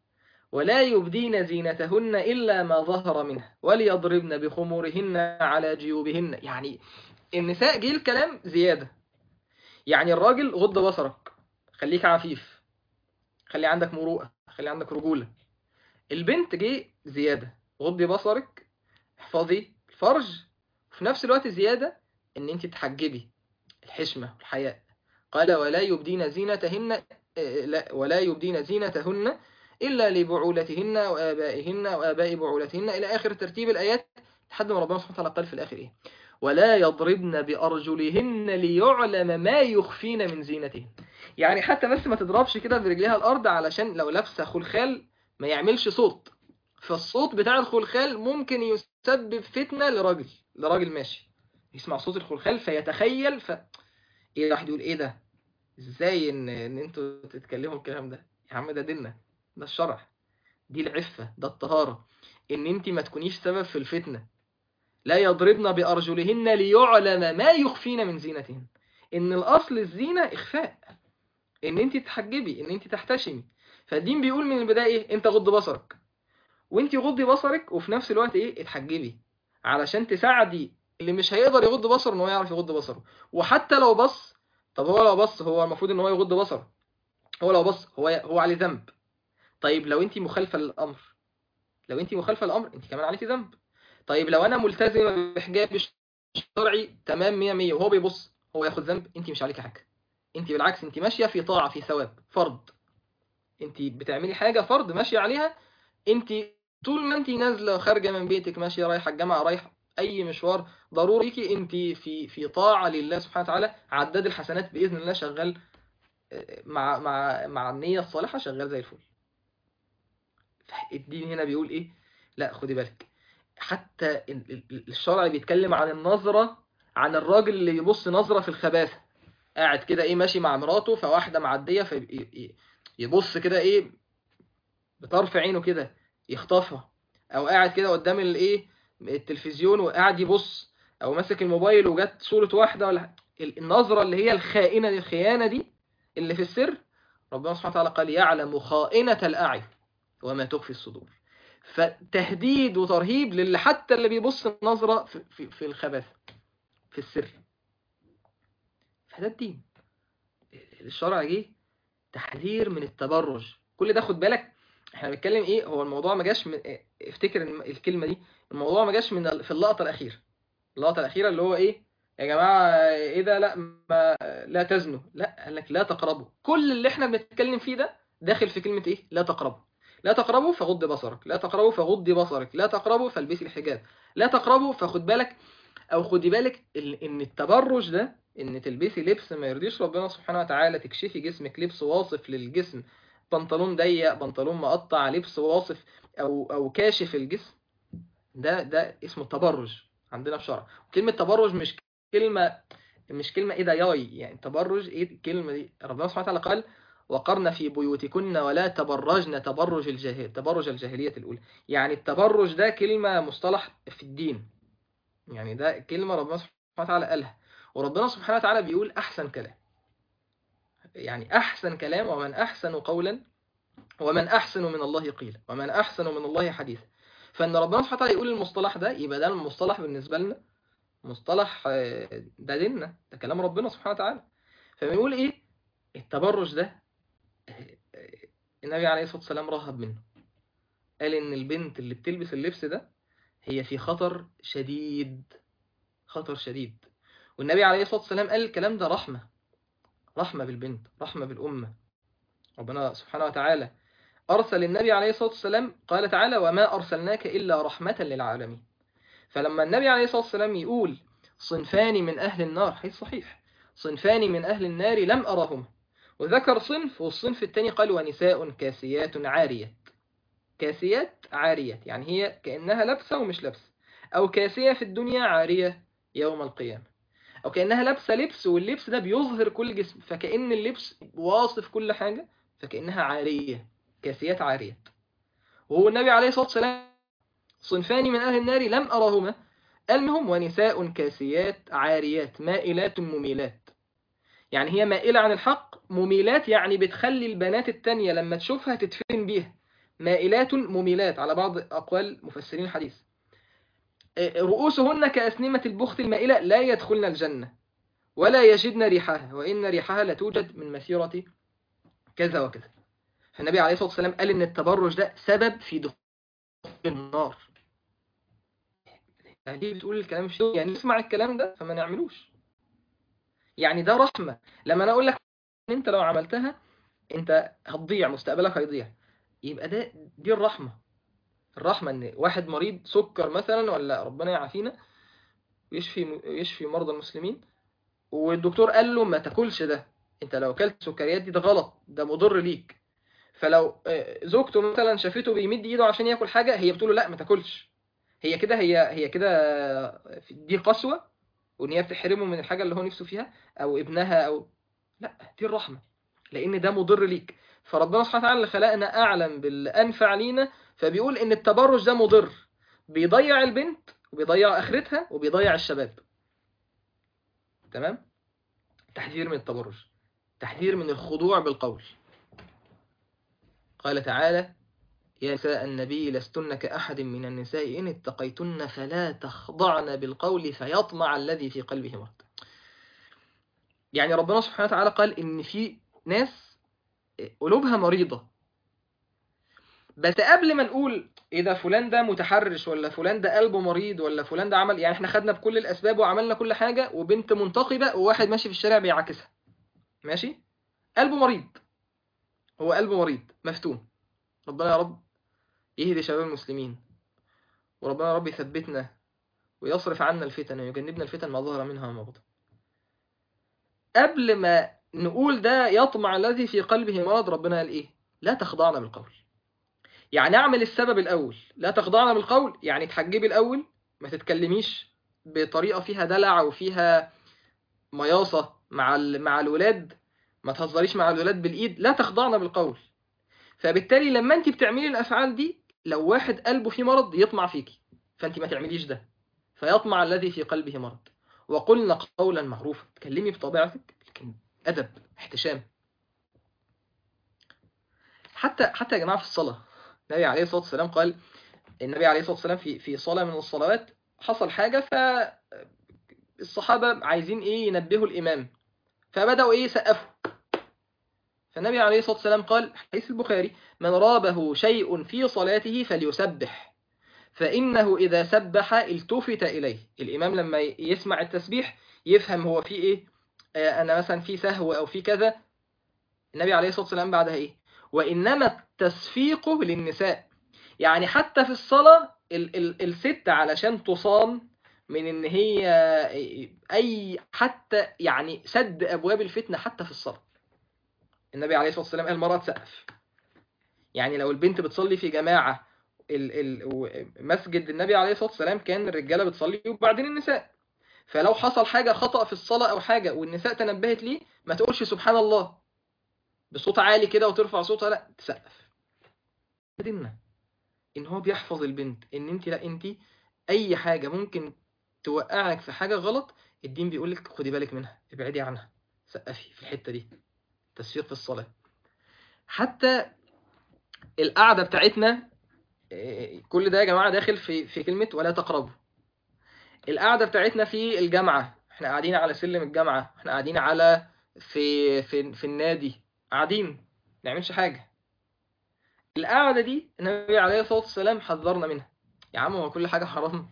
ولا يبدين زينتهن إلا ما ظهر منها وليضربن بخمورهن على جيوبهن يعني النساء جه الكلام زيادة يعني الراجل غض بصرك خليك عفيف خلي عندك مروءة خلي عندك رجولة البنت جه زيادة غضي بصرك احفظي الفرج وفي نفس الوقت زيادة ان انت تحجبي الحشمة والحياء قال ولا يبدين زينتهن آه، لا ولا يبدين زينتهن إلا لبعولتهن وآبائهن وآباء بعولتهن إلى آخر ترتيب الآيات لحد ما ربنا سبحانه وتعالى قال في الآخر إيه ولا يضربن بأرجلهن ليعلم ما يخفين من زينتهن يعني حتى بس ما تضربش كده برجليها الأرض علشان لو لابسة خلخال ما يعملش صوت فالصوت بتاع الخلخال ممكن يسبب فتنة لراجل لراجل ماشي يسمع صوت الخلخال فيتخيل ف ايه واحد يقول ايه ده ازاي ان ان انتوا تتكلموا الكلام ده يا عم ده ديننا ده الشرع دي العفة ده الطهارة ان انت ما تكونيش سبب في الفتنة لا يضربن بأرجلهن ليعلم ما يخفين من زينتهن ان الاصل الزينة اخفاء ان انت تحجبي ان انت تحتشمي فالدين بيقول من البداية ايه انت غض بصرك وانت غضي بصرك وفي نفس الوقت ايه اتحجبي علشان تساعدي اللي مش هيقدر يغض بصره ان هو يعرف يغض بصره وحتى لو بص طب هو لو بص هو المفروض ان هو يغض بصره هو لو بص هو هو عليه ذنب طيب لو انت مخالفه للامر لو انت مخالفه للامر انت كمان عليكي ذنب طيب لو انا ملتزمه بحجاب شرعي تمام 100 100 وهو بيبص هو ياخد ذنب انت مش عليكي حاجه انت بالعكس انت ماشيه في طاعه في ثواب فرض انت بتعملي حاجه فرض ماشيه عليها انت طول ما انت نازله وخارجه من بيتك ماشيه رايحه الجامعه رايحه اي مشوار ضروري ليكي انت في في طاعه لله سبحانه وتعالى عداد الحسنات باذن الله شغال آه، مع مع مع النيه الصالحه شغال زي الفل الدين هنا بيقول ايه لا خدي بالك حتى ال- ال- الشرع بيتكلم عن النظره عن الراجل اللي يبص نظره في الخباثه قاعد كده ايه ماشي مع مراته فواحده معديه فيبص كده ايه بطرف عينه كده يخطفها او قاعد كده قدام الايه التلفزيون وقاعد يبص او ماسك الموبايل وجت صورة واحدة ولا ال- النظرة اللي هي الخائنة دي الخيانة دي اللي في السر ربنا سبحانه وتعالى قال يعلم خائنة الأعين وما تخفي الصدور فتهديد وترهيب للي حتى اللي بيبص نظرة في, في, في الخباثة في السر فده الدين الشرع جه تحذير من التبرج كل ده خد بالك احنا بنتكلم ايه هو الموضوع ما جاش من اه، افتكر الم- الكلمه دي الموضوع ما جاش من ال- في اللقطه الاخيره اللقطه الاخيره اللي هو ايه يا جماعه ايه ده لا ما لا تزنوا لا قال لك لا تقربوا كل اللي احنا بنتكلم فيه ده داخل في كلمه ايه لا تقربوا لا تقربوا فغض بصرك لا تقربوا فغضي بصرك لا تقربوا فالبسي الحجاب لا تقربوا فخد بالك او خدي بالك ال- ان التبرج ده ان تلبسي لبس ما يرضيش ربنا سبحانه وتعالى تكشفي جسمك لبس واصف للجسم بنطلون ضيق بنطلون مقطع لبس واصف او او كاشف الجسم ده ده اسمه تبرج عندنا في الشرع كلمه تبرج مش كلمه مش كلمه ايه ده ياي يعني تبرج ايه الكلمه دي ربنا سبحانه وتعالى قال وقرن في بيوتكن ولا تبرجن تبرج الجاهل تبرج الجاهليه الاولى يعني التبرج ده كلمه مصطلح في الدين يعني ده كلمه ربنا سبحانه وتعالى قالها وربنا سبحانه وتعالى بيقول احسن كلام يعني احسن كلام ومن احسن قولا ومن احسن من الله قيلا ومن احسن من الله حديثا فان ربنا سبحانه وتعالى يقول المصطلح ده يبقى ده المصطلح بالنسبه لنا مصطلح آه، ده ديننا ده كلام ربنا سبحانه وتعالى فبنقول ايه التبرج ده آه، آه، النبي عليه الصلاه والسلام رهب منه قال ان البنت اللي بتلبس اللبس ده هي في خطر شديد خطر شديد والنبي عليه الصلاه والسلام قال الكلام ده رحمه رحمه بالبنت رحمه بالامه ربنا سبحانه وتعالى أرسل النبي عليه الصلاة والسلام قال تعالى وما أرسلناك إلا رحمة للعالمين فلما النبي عليه الصلاة والسلام يقول صنفان من أهل النار حيث صحيح صنفان من أهل النار لم أرهما وذكر صنف والصنف الثاني قال ونساء كاسيات عاريات كاسيات عاريات يعني هي كأنها لابسة ومش لابسة أو كاسية في الدنيا عارية يوم القيامة أو كأنها لابسة لبس واللبس ده بيظهر كل جسم فكأن اللبس واصف كل حاجة فكأنها عارية كاسيات عاريات وهو النبي عليه الصلاة والسلام صنفان من أهل النار لم أرهما قال منهم ونساء كاسيات عاريات مائلات مميلات يعني هي مائلة عن الحق مميلات يعني بتخلي البنات التانية لما تشوفها تتفتن بيها مائلات مميلات على بعض أقوال مفسرين الحديث رؤوسهن كأسنمة البخت المائلة لا يدخلن الجنة ولا يجدن ريحها وإن ريحها لتوجد من مسيرة كذا وكذا فالنبي عليه الصلاة والسلام قال إن التبرج ده سبب في دخول النار يعني ليه بتقول الكلام مش يعني نسمع الكلام ده فما نعملوش يعني ده رحمة لما أنا أقول لك إن أنت لو عملتها أنت هتضيع مستقبلك هيضيع يبقى ده دي الرحمة الرحمة إن واحد مريض سكر مثلا ولا ربنا يعافينا يشفي يشفي مرضى المسلمين والدكتور قال له ما تاكلش ده انت لو اكلت سكريات دي ده غلط ده مضر ليك فلو آه، زوجته مثلا شافته بيمد ايده عشان ياكل حاجه هي بتقول له لا ما تاكلش هي كده هي هي كده دي قسوه وان هي بتحرمه من الحاجه اللي هو نفسه فيها او ابنها او لا دي الرحمه لان ده مضر ليك فربنا سبحانه وتعالى اللي خلقنا اعلم بالانفع لينا فبيقول ان التبرج ده مضر بيضيع البنت وبيضيع اخرتها وبيضيع الشباب تمام تحذير من التبرج تحذير من الخضوع بالقول قال تعالى يا نساء النبي لستن كأحد من النساء إن اتقيتن فلا تخضعن بالقول فيطمع الذي في قلبه مرض يعني ربنا سبحانه وتعالى قال إن في ناس قلوبها مريضة بس قبل ما نقول ايه ده فلان ده متحرش ولا فلان ده قلبه مريض ولا فلان ده عمل يعني احنا خدنا بكل الاسباب وعملنا كل حاجه وبنت منتقبه وواحد ماشي في الشارع بيعاكسها ماشي قلبه مريض هو قلبه مريض مفتون ربنا يا رب يهدي شباب المسلمين وربنا يا رب يثبتنا ويصرف عنا الفتن ويجنبنا الفتن ما ظهر منها وما بطن قبل ما نقول ده يطمع الذي في قلبه مرض ربنا قال ايه لا تخضعنا بالقول يعني اعمل السبب الاول لا تخضعنا بالقول يعني تحجبي الاول ما تتكلميش بطريقه فيها دلع وفيها مياصه مع ال- مع الولاد ما تهزريش مع الولاد بالايد لا تخضعنا بالقول فبالتالي لما انت بتعملي الافعال دي لو واحد قلبه فيه مرض يطمع فيكي فانت ما تعمليش ده فيطمع الذي في قلبه مرض وقلنا قولا معروفا تكلمي بطبيعتك لكن ادب احتشام حتى حتى يا جماعه في الصلاه النبي عليه الصلاه والسلام قال النبي عليه الصلاه والسلام في في صلاه من الصلوات حصل حاجه فالصحابه عايزين ايه ينبهوا الامام فبداوا ايه يسقفوا فالنبي عليه الصلاه والسلام قال حديث البخاري من رابه شيء في صلاته فليسبح فإنه إذا سبح التفت إليه الإمام لما يسمع التسبيح يفهم هو في إيه آه، أنا مثلا في سهو أو في كذا النبي عليه الصلاة والسلام بعدها إيه وإنما التصفيق للنساء يعني حتى في الصلاة ال ال الست علشان تصان من إن هي أي حتى يعني سد أبواب الفتنة حتى في الصلاة النبي عليه الصلاة والسلام قال مرة تسقف يعني لو البنت بتصلي في جماعة ال ال و- مسجد النبي عليه الصلاة والسلام كان الرجالة بتصلي وبعدين النساء فلو حصل حاجة خطأ في الصلاة أو حاجة والنساء تنبهت ليه ما تقولش سبحان الله بصوت عالي كده وترفع صوتها لا تسقف ديننا إن هو بيحفظ البنت إن أنت لا أنت أي حاجة ممكن توقعك في حاجة غلط الدين بيقول لك خدي بالك منها ابعدي عنها سقفي في الحتة دي تسويق في الصلاة حتى القعدة بتاعتنا إيه، كل ده يا جماعة داخل في في كلمة ولا تقربوا القعدة بتاعتنا في الجامعة احنا قاعدين على سلم الجامعة احنا قاعدين على في في في النادي قاعدين ما نعملش حاجة القعدة دي النبي عليه الصلاة والسلام حذرنا منها يا عم هو كل حاجة حرام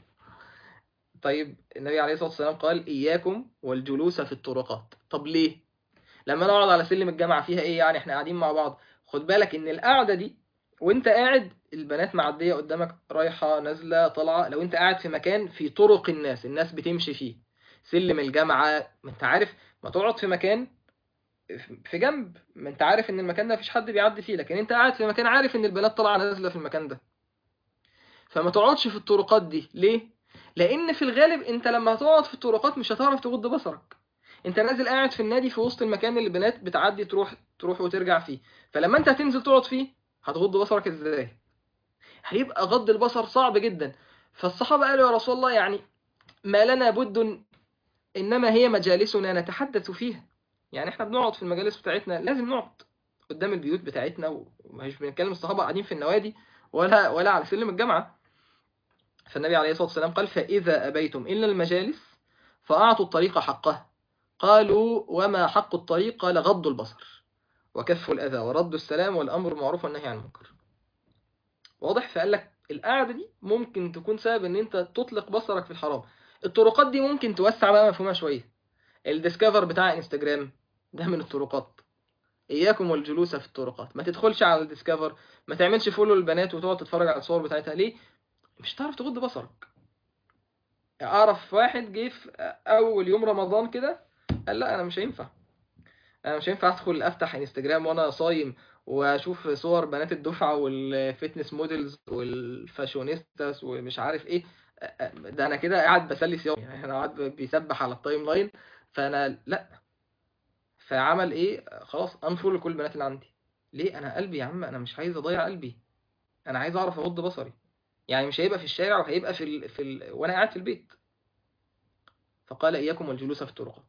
طيب النبي عليه الصلاة والسلام قال إياكم والجلوس في الطرقات طب ليه لما نقعد على سلم الجامعة فيها ايه يعني احنا قاعدين مع بعض خد بالك ان القعدة دي وانت قاعد البنات معدية قدامك رايحة نازلة طالعة لو انت قاعد في مكان في طرق الناس الناس بتمشي فيه سلم الجامعة ما انت عارف ما تقعد في مكان في جنب ما انت عارف ان المكان ده مفيش حد بيعدي فيه لكن انت قاعد في مكان عارف ان البنات طالعة نازلة في المكان ده فما تقعدش في الطرقات دي ليه لان في الغالب انت لما هتقعد في الطرقات مش هتعرف تغض بصرك انت نازل قاعد في النادي في وسط المكان اللي البنات بتعدي تروح تروح وترجع فيه فلما انت هتنزل تقعد فيه هتغض بصرك ازاي هيبقى غض البصر صعب جدا فالصحابة قالوا يا رسول الله يعني ما لنا بد إنما هي مجالسنا نتحدث فيها يعني احنا بنقعد في المجالس بتاعتنا لازم نقعد قدام البيوت بتاعتنا ومش بنتكلم الصحابة قاعدين في النوادي ولا ولا على سلم الجامعة فالنبي عليه الصلاة والسلام قال فإذا أبيتم إلا المجالس فأعطوا الطريق حقه قالوا وما حق الطريق قال غض البصر وكف الأذى ورد السلام والأمر معروف والنهي عن المنكر واضح فقال لك القعدة دي ممكن تكون سبب ان انت تطلق بصرك في الحرام الطرقات دي ممكن توسع بقى مفهومها شوية الديسكفر بتاع انستجرام ده من الطرقات اياكم والجلوس في الطرقات ما تدخلش على الديسكفر ما تعملش فولو للبنات وتقعد تتفرج على الصور بتاعتها ليه مش هتعرف تغض بصرك اعرف واحد جه في اول يوم رمضان كده قال لا انا مش هينفع انا مش هينفع ادخل افتح انستجرام وانا صايم واشوف صور بنات الدفعه والفتنس موديلز والفاشونيستاس ومش عارف ايه ده انا كده قاعد بسلي صيامي يعني انا قاعد بيسبح على التايم لاين فانا لا فعمل ايه خلاص انفول لكل البنات اللي عندي ليه انا قلبي يا عم انا مش عايز اضيع قلبي انا عايز اعرف اغض بصري يعني مش هيبقى في الشارع وهيبقى في ال... في ال... وانا قاعد في البيت فقال اياكم والجلوس في الطرقات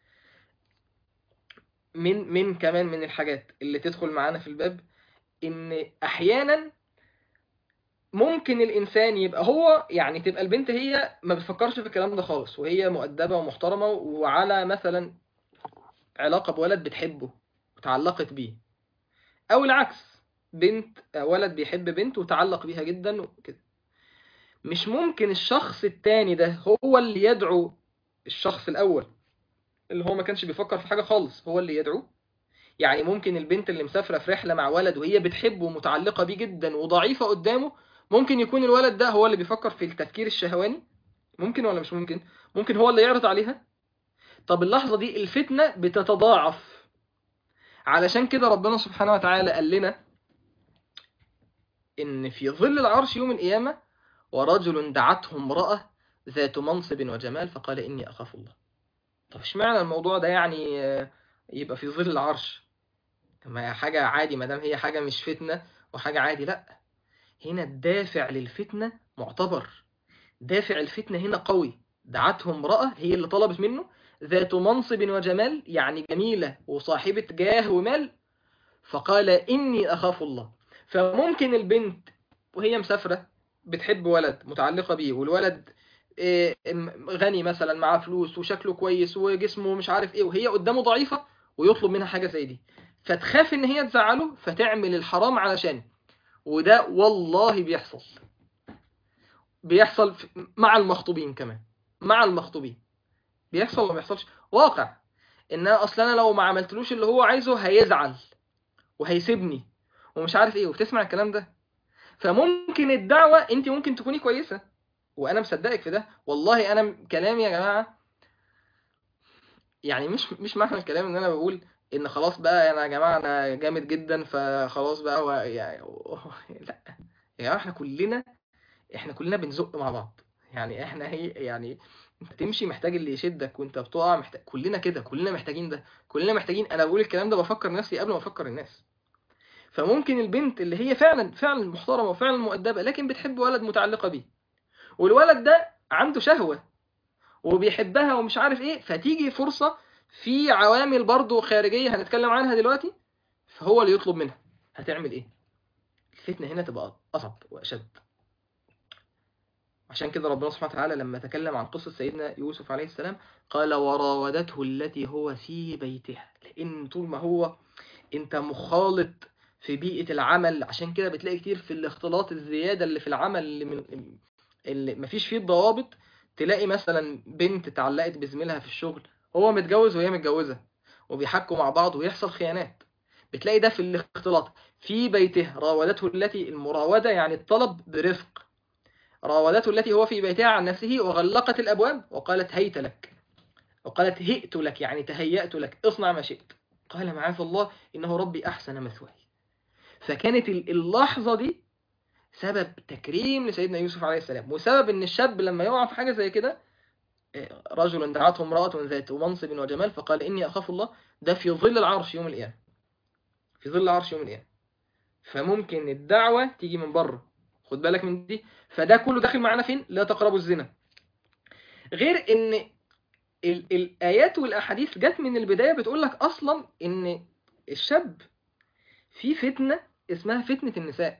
من من كمان من الحاجات اللي تدخل معانا في الباب ان احيانا ممكن الانسان يبقى هو يعني تبقى البنت هي ما بتفكرش في الكلام ده خالص وهي مؤدبة ومحترمة وعلى مثلا علاقة بولد بتحبه وتعلقت بيه او العكس بنت ولد بيحب بنت وتعلق بيها جدا وكده مش ممكن الشخص التاني ده هو اللي يدعو الشخص الاول اللي هو ما كانش بيفكر في حاجة خالص هو اللي يدعو يعني ممكن البنت اللي مسافرة في رحلة مع ولد وهي بتحبه ومتعلقة بيه جدا وضعيفة قدامه ممكن يكون الولد ده هو اللي بيفكر في التفكير الشهواني ممكن ولا مش ممكن ممكن هو اللي يعرض عليها طب اللحظة دي الفتنة بتتضاعف علشان كده ربنا سبحانه وتعالى قال لنا إن في ظل العرش يوم القيامة ورجل دعته امرأة ذات منصب وجمال فقال إني أخاف الله طب اشمعنى الموضوع ده يعني آه، يبقى في ظل العرش ما هي حاجة عادي ما دام هي حاجة مش فتنة وحاجة عادي لا هنا الدافع للفتنة معتبر دافع الفتنة هنا قوي دعته امرأة هي اللي طلبت منه ذات منصب وجمال يعني جميلة وصاحبة جاه ومال فقال إني أخاف الله فممكن البنت وهي مسافرة بتحب ولد متعلقة بيه والولد إيه، م- غني مثلا معاه فلوس وشكله كويس وجسمه مش عارف ايه وهي قدامه ضعيفة ويطلب منها حاجة زي دي فتخاف ان هي تزعله فتعمل الحرام علشان وده والله بيحصل بيحصل في- مع المخطوبين كمان مع المخطوبين بيحصل ولا ما بيحصلش واقع ان أنا اصلا انا لو ما عملتلوش اللي هو عايزه هيزعل وهيسيبني ومش عارف ايه وبتسمع الكلام ده فممكن الدعوة انت ممكن تكوني كويسة وانا مصدقك في ده والله انا م- كلامي يا جماعة يعني مش مش معنى الكلام ان انا بقول ان خلاص بقى انا يا جماعة انا جامد جدا فخلاص بقى هو يعني لا يا جماعة احنا كلنا احنا كلنا بنزق مع بعض يعني احنا هي يعني انت تمشي محتاج اللي يشدك وانت بتقع محتاج كلنا كده كلنا محتاجين ده كلنا محتاجين انا بقول الكلام ده بفكر نفسي قبل ما افكر الناس فممكن البنت اللي هي فعلا فعلا محترمه وفعلا مؤدبه لكن بتحب ولد متعلقه بيه والولد ده عنده شهوه وبيحبها ومش عارف ايه فتيجي فرصه في عوامل برضو خارجيه هنتكلم عنها دلوقتي فهو اللي يطلب منها هتعمل ايه الفتنه هنا تبقى اصعب واشد عشان كده ربنا سبحانه وتعالى لما تكلم عن قصة سيدنا يوسف عليه السلام قال وراودته التي هو في بيتها لأن طول ما هو أنت مخالط في بيئة العمل عشان كده بتلاقي كتير في الاختلاط الزيادة اللي في العمل اللي, من اللي مفيش فيه الضوابط تلاقي مثلا بنت اتعلقت بزميلها في الشغل هو متجوز وهي متجوزة وبيحكوا مع بعض ويحصل خيانات بتلاقي ده في الاختلاط في بيته راودته التي المراودة يعني الطلب برفق راودته التي هو في بيتها عن نفسه وغلقت الأبواب وقالت هيت لك وقالت هئت لك يعني تهيأت لك اصنع ما شئت قال معاذ الله إنه ربي أحسن مثواي فكانت ال- اللحظة دي سبب تكريم لسيدنا يوسف عليه السلام وسبب ان الشاب لما يقع في حاجة زي كده آه، رجل دعته امرأة ذات منصب وجمال فقال إني أخاف الله ده في ظل العرش يوم القيامة في ظل العرش يوم القيامة فممكن الدعوة تيجي من بره خد بالك من دي فده كله داخل معانا فين لا تقربوا الزنا غير ان ال الآيات والأحاديث جت من البداية بتقول لك أصلا ان الشاب في فتنة اسمها فتنة النساء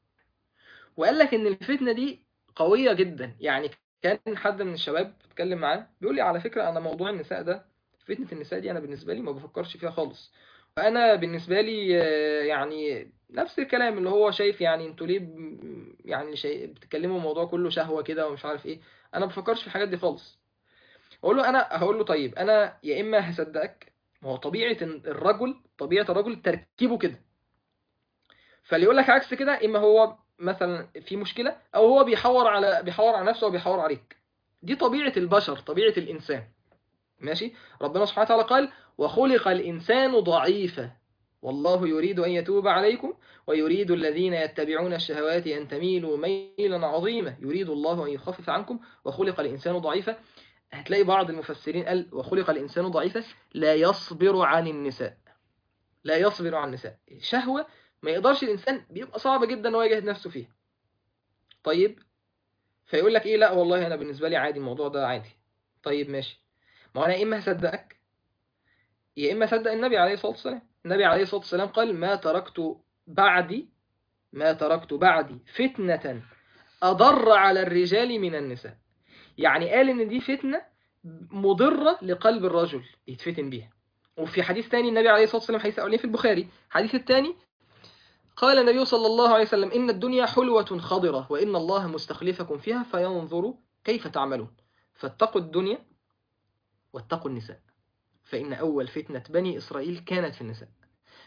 وقال لك ان الفتنة دي قوية جدا يعني كان حد من الشباب اتكلم معاه بيقول لي على فكرة انا موضوع النساء ده فتنة النساء دي انا بالنسبة لي ما بفكرش فيها خالص فانا بالنسبة لي آه، يعني نفس الكلام اللي هو شايف يعني انتوا ليه ب- يعني شيء بتتكلموا الموضوع كله شهوة كده ومش عارف ايه انا ما بفكرش في الحاجات دي خالص اقول له انا هقول له طيب انا يا اما هصدقك ما هو طبيعة الرجل طبيعة الرجل تركيبه كده فاللي يقول لك عكس كده اما هو مثلا في مشكلة او هو بيحور على بيحور على نفسه وبيحور عليك دي طبيعة البشر طبيعة الانسان ماشي ربنا سبحانه وتعالى قال وخلق الانسان ضعيفا والله يريد ان يتوب عليكم ويريد الذين يتبعون الشهوات ان تميلوا ميلا عظيما يريد الله ان يخفف عنكم وخلق الانسان ضعيفا هتلاقي بعض المفسرين قال وخلق الانسان ضعيفا لا يصبر عن النساء لا يصبر عن النساء شهوة ما يقدرش الإنسان بيبقى صعب جدا إن هو يجاهد نفسه فيها طيب فيقول لك إيه لا والله أنا بالنسبة لي عادي الموضوع ده عادي طيب ماشي ما هو أنا يا إما هصدقك يا إما أصدق النبي عليه الصلاة والسلام النبي عليه الصلاة والسلام قال ما تركت بعدي ما تركت بعدي فتنة أضر على الرجال من النساء يعني قال إن دي فتنة مضرة لقلب الرجل يتفتن بيها وفي حديث تاني النبي عليه الصلاة والسلام حديث أولين في البخاري الحديث الثاني قال النبي صلى الله عليه وسلم إن الدنيا حلوة خضرة وإن الله مستخلفكم فيها فينظر كيف تعملون فاتقوا الدنيا واتقوا النساء فإن أول فتنة بني إسرائيل كانت في النساء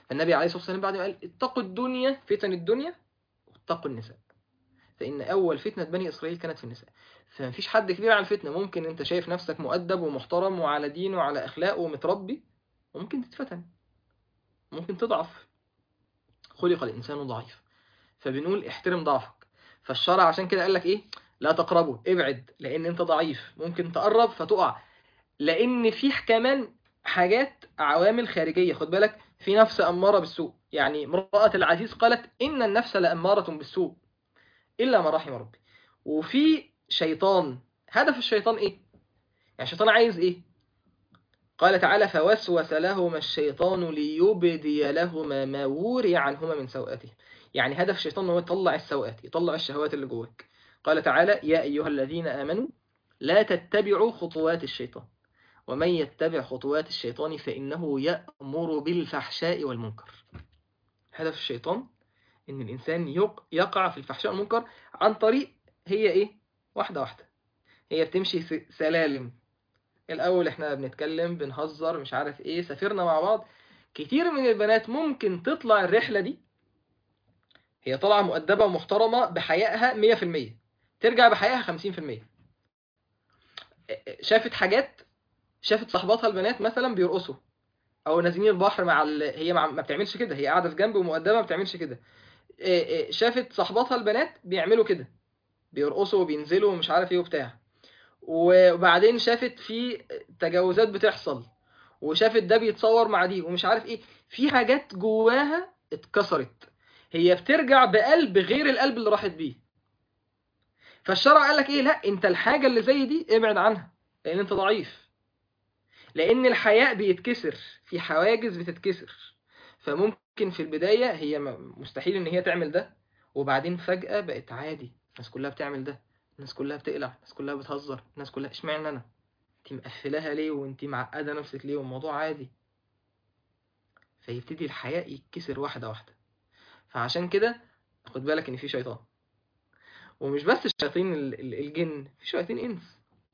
فالنبي عليه الصلاة والسلام بعد ما قال اتقوا الدنيا فتن الدنيا واتقوا النساء فإن أول فتنة بني إسرائيل كانت في النساء فمفيش حد كبير على الفتنة ممكن أنت شايف نفسك مؤدب ومحترم وعلى دين وعلى أخلاق ومتربي وممكن تتفتن ممكن تضعف خلق الإنسان ضعيف فبنقول احترم ضعفك فالشرع عشان كده قال لك إيه لا تقربوا ابعد لأن أنت ضعيف ممكن تقرب فتقع لأن فيه كمان حاجات عوامل خارجية خد بالك في نفس أمارة بالسوء يعني امرأة العزيز قالت إن النفس لأمارة بالسوء إلا ما رحم ربي وفي شيطان هدف الشيطان إيه؟ يعني الشيطان عايز إيه؟ قال تعالى فوسوس لهما الشيطان ليبدي لهما ما وري عنهما من سوءاتهم يعني هدف الشيطان هو يطلع السوءات يطلع الشهوات اللي جواك قال تعالى يا أيها الذين آمنوا لا تتبعوا خطوات الشيطان ومن يتبع خطوات الشيطان فإنه يأمر بالفحشاء والمنكر هدف الشيطان إن الإنسان يقع في الفحشاء والمنكر عن طريق هي إيه؟ واحدة واحدة هي بتمشي سلالم الأول إحنا بنتكلم بنهزر مش عارف إيه سافرنا مع بعض كتير من البنات ممكن تطلع الرحلة دي هي طالعة مؤدبة ومحترمة بحيائها 100% ترجع بحيائها 50% شافت حاجات شافت صاحباتها البنات مثلا بيرقصوا او نازلين البحر مع ال... هي مع... ما بتعملش كده هي قاعده في جنب ومؤدبه ما بتعملش كده شافت صاحباتها البنات بيعملوا كده بيرقصوا وبينزلوا ومش عارف ايه وبتاع وبعدين شافت في تجاوزات بتحصل وشافت ده بيتصور مع دي ومش عارف ايه في حاجات جواها اتكسرت هي بترجع بقلب غير القلب اللي راحت بيه فالشرع قال لك ايه لا انت الحاجه اللي زي دي ابعد عنها لان انت ضعيف لان الحياء بيتكسر في حواجز بتتكسر فممكن في البدايه هي مستحيل ان هي تعمل ده وبعدين فجاه بقت عادي الناس كلها بتعمل ده الناس كلها بتقلع الناس كلها بتهزر الناس كلها اشمعنى انا انت مقفلاها ليه وانت معقده نفسك ليه والموضوع عادي فيبتدي الحياء يتكسر واحده واحده فعشان كده خد بالك ان في شيطان ومش بس الشياطين الجن في شياطين انس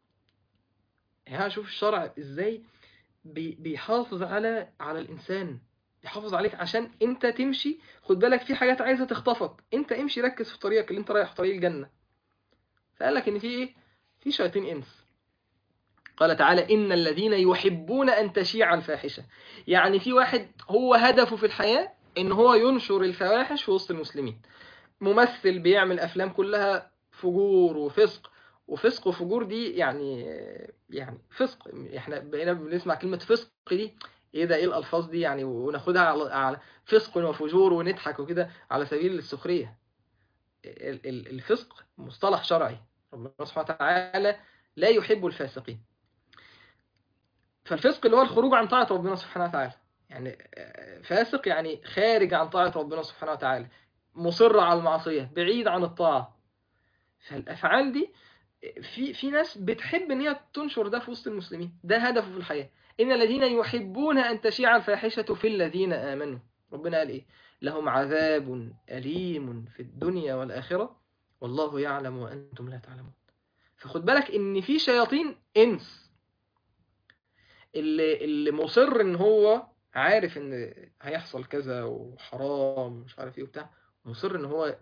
يعني شوف الشرع ازاي بيحافظ على على الانسان يحافظ عليك عشان انت تمشي خد بالك في حاجات عايزه تخطفك انت امشي ركز في طريقك اللي انت رايح طريق الجنه فقال لك ان في ايه في شياطين انس قال تعالى ان الذين يحبون ان تشيع الفاحشه يعني في واحد هو هدفه في الحياه ان هو ينشر الفواحش في وسط المسلمين ممثل بيعمل افلام كلها فجور وفسق وفسق وفجور دي يعني يعني فسق احنا بقينا بنسمع كلمة فسق دي ايه ده ايه الالفاظ دي يعني وناخدها على على فسق وفجور ونضحك وكده على سبيل السخرية الفسق مصطلح شرعي ربنا سبحانه وتعالى لا يحب الفاسقين فالفسق اللي هو الخروج عن طاعة ربنا سبحانه وتعالى يعني فاسق يعني خارج عن طاعة ربنا سبحانه وتعالى مصر على المعصية بعيد عن الطاعة فالأفعال دي في في ناس بتحب ان هي تنشر ده في وسط المسلمين ده هدفه في الحياة إن الذين يحبون أن تشيع الفاحشة في الذين آمنوا ربنا قال إيه لهم عذاب أليم في الدنيا والآخرة والله يعلم وأنتم لا تعلمون فخد بالك إن في شياطين إنس اللي, اللي مصر إن هو عارف إن هيحصل كذا وحرام مش عارف إيه وبتاع مصر إن هو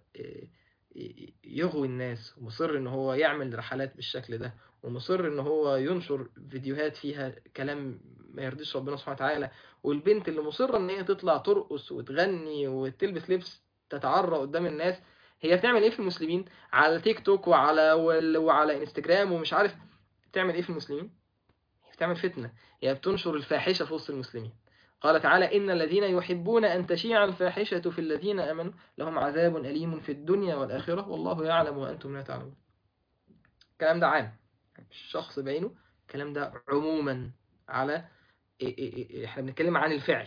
يغوي الناس ومصر ان هو يعمل رحلات بالشكل ده ومصر ان هو ينشر فيديوهات فيها كلام ما يرضيش ربنا سبحانه وتعالى والبنت اللي مصرة ان هي تطلع ترقص وتغني وتلبس لبس تتعرى قدام الناس هي بتعمل ايه في المسلمين على تيك توك وعلى وعلى انستجرام ومش عارف بتعمل ايه في المسلمين هي بتعمل فتنة هي بتنشر الفاحشة في وسط المسلمين قال تعالى إن الذين يحبون أن تشيع الفاحشة في الذين آمنوا لهم عذاب أليم في الدنيا والآخرة والله يعلم وأنتم لا تعلمون الكلام ده عام الشخص بعينه الكلام ده عموما على احنا بنتكلم عن الفعل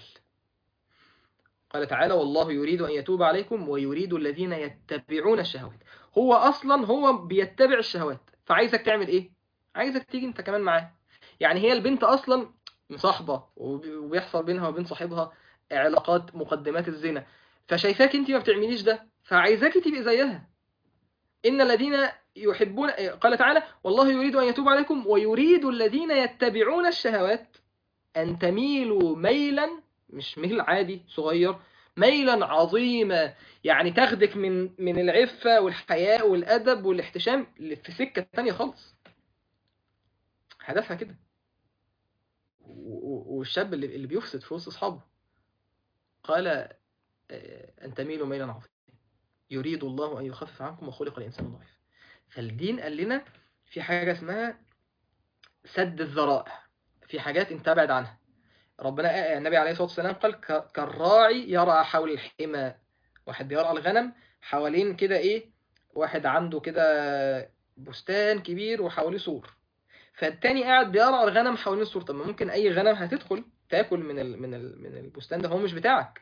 قال تعالى والله يريد أن يتوب عليكم ويريد الذين يتبعون الشهوات هو أصلا هو بيتبع الشهوات فعايزك تعمل إيه؟ عايزك تيجي أنت كمان معاه يعني هي البنت أصلا مصاحبة وبيحصل بينها وبين صاحبها علاقات مقدمات الزنا فشايفاك انت ما بتعمليش ده فعايزاك تبقي زيها إن الذين يحبون قال تعالى والله يريد أن يتوب عليكم ويريد الذين يتبعون الشهوات أن تميلوا ميلا مش ميل عادي صغير ميلا عظيما يعني تاخدك من من العفة والحياء والأدب والاحتشام في سكة تانية خالص هدفها كده والشاب اللي اللي بيفسد في وسط أصحابه قال أن تميلوا ميلا عظيما يريد الله أن يخفف عنكم وخلق الإنسان ضعيف فالدين قال لنا في حاجة اسمها سد الذرائع في حاجات انت ابعد عنها ربنا النبي عليه الصلاة والسلام قال كالراعي يرعى حول الحمى واحد بيرعى الغنم حوالين كده ايه واحد عنده كده بستان كبير وحواليه سور فالتاني قاعد بيرعى الغنم حوالين السور طب ممكن اي غنم هتدخل تاكل من ال من ال من البستان ده هو مش بتاعك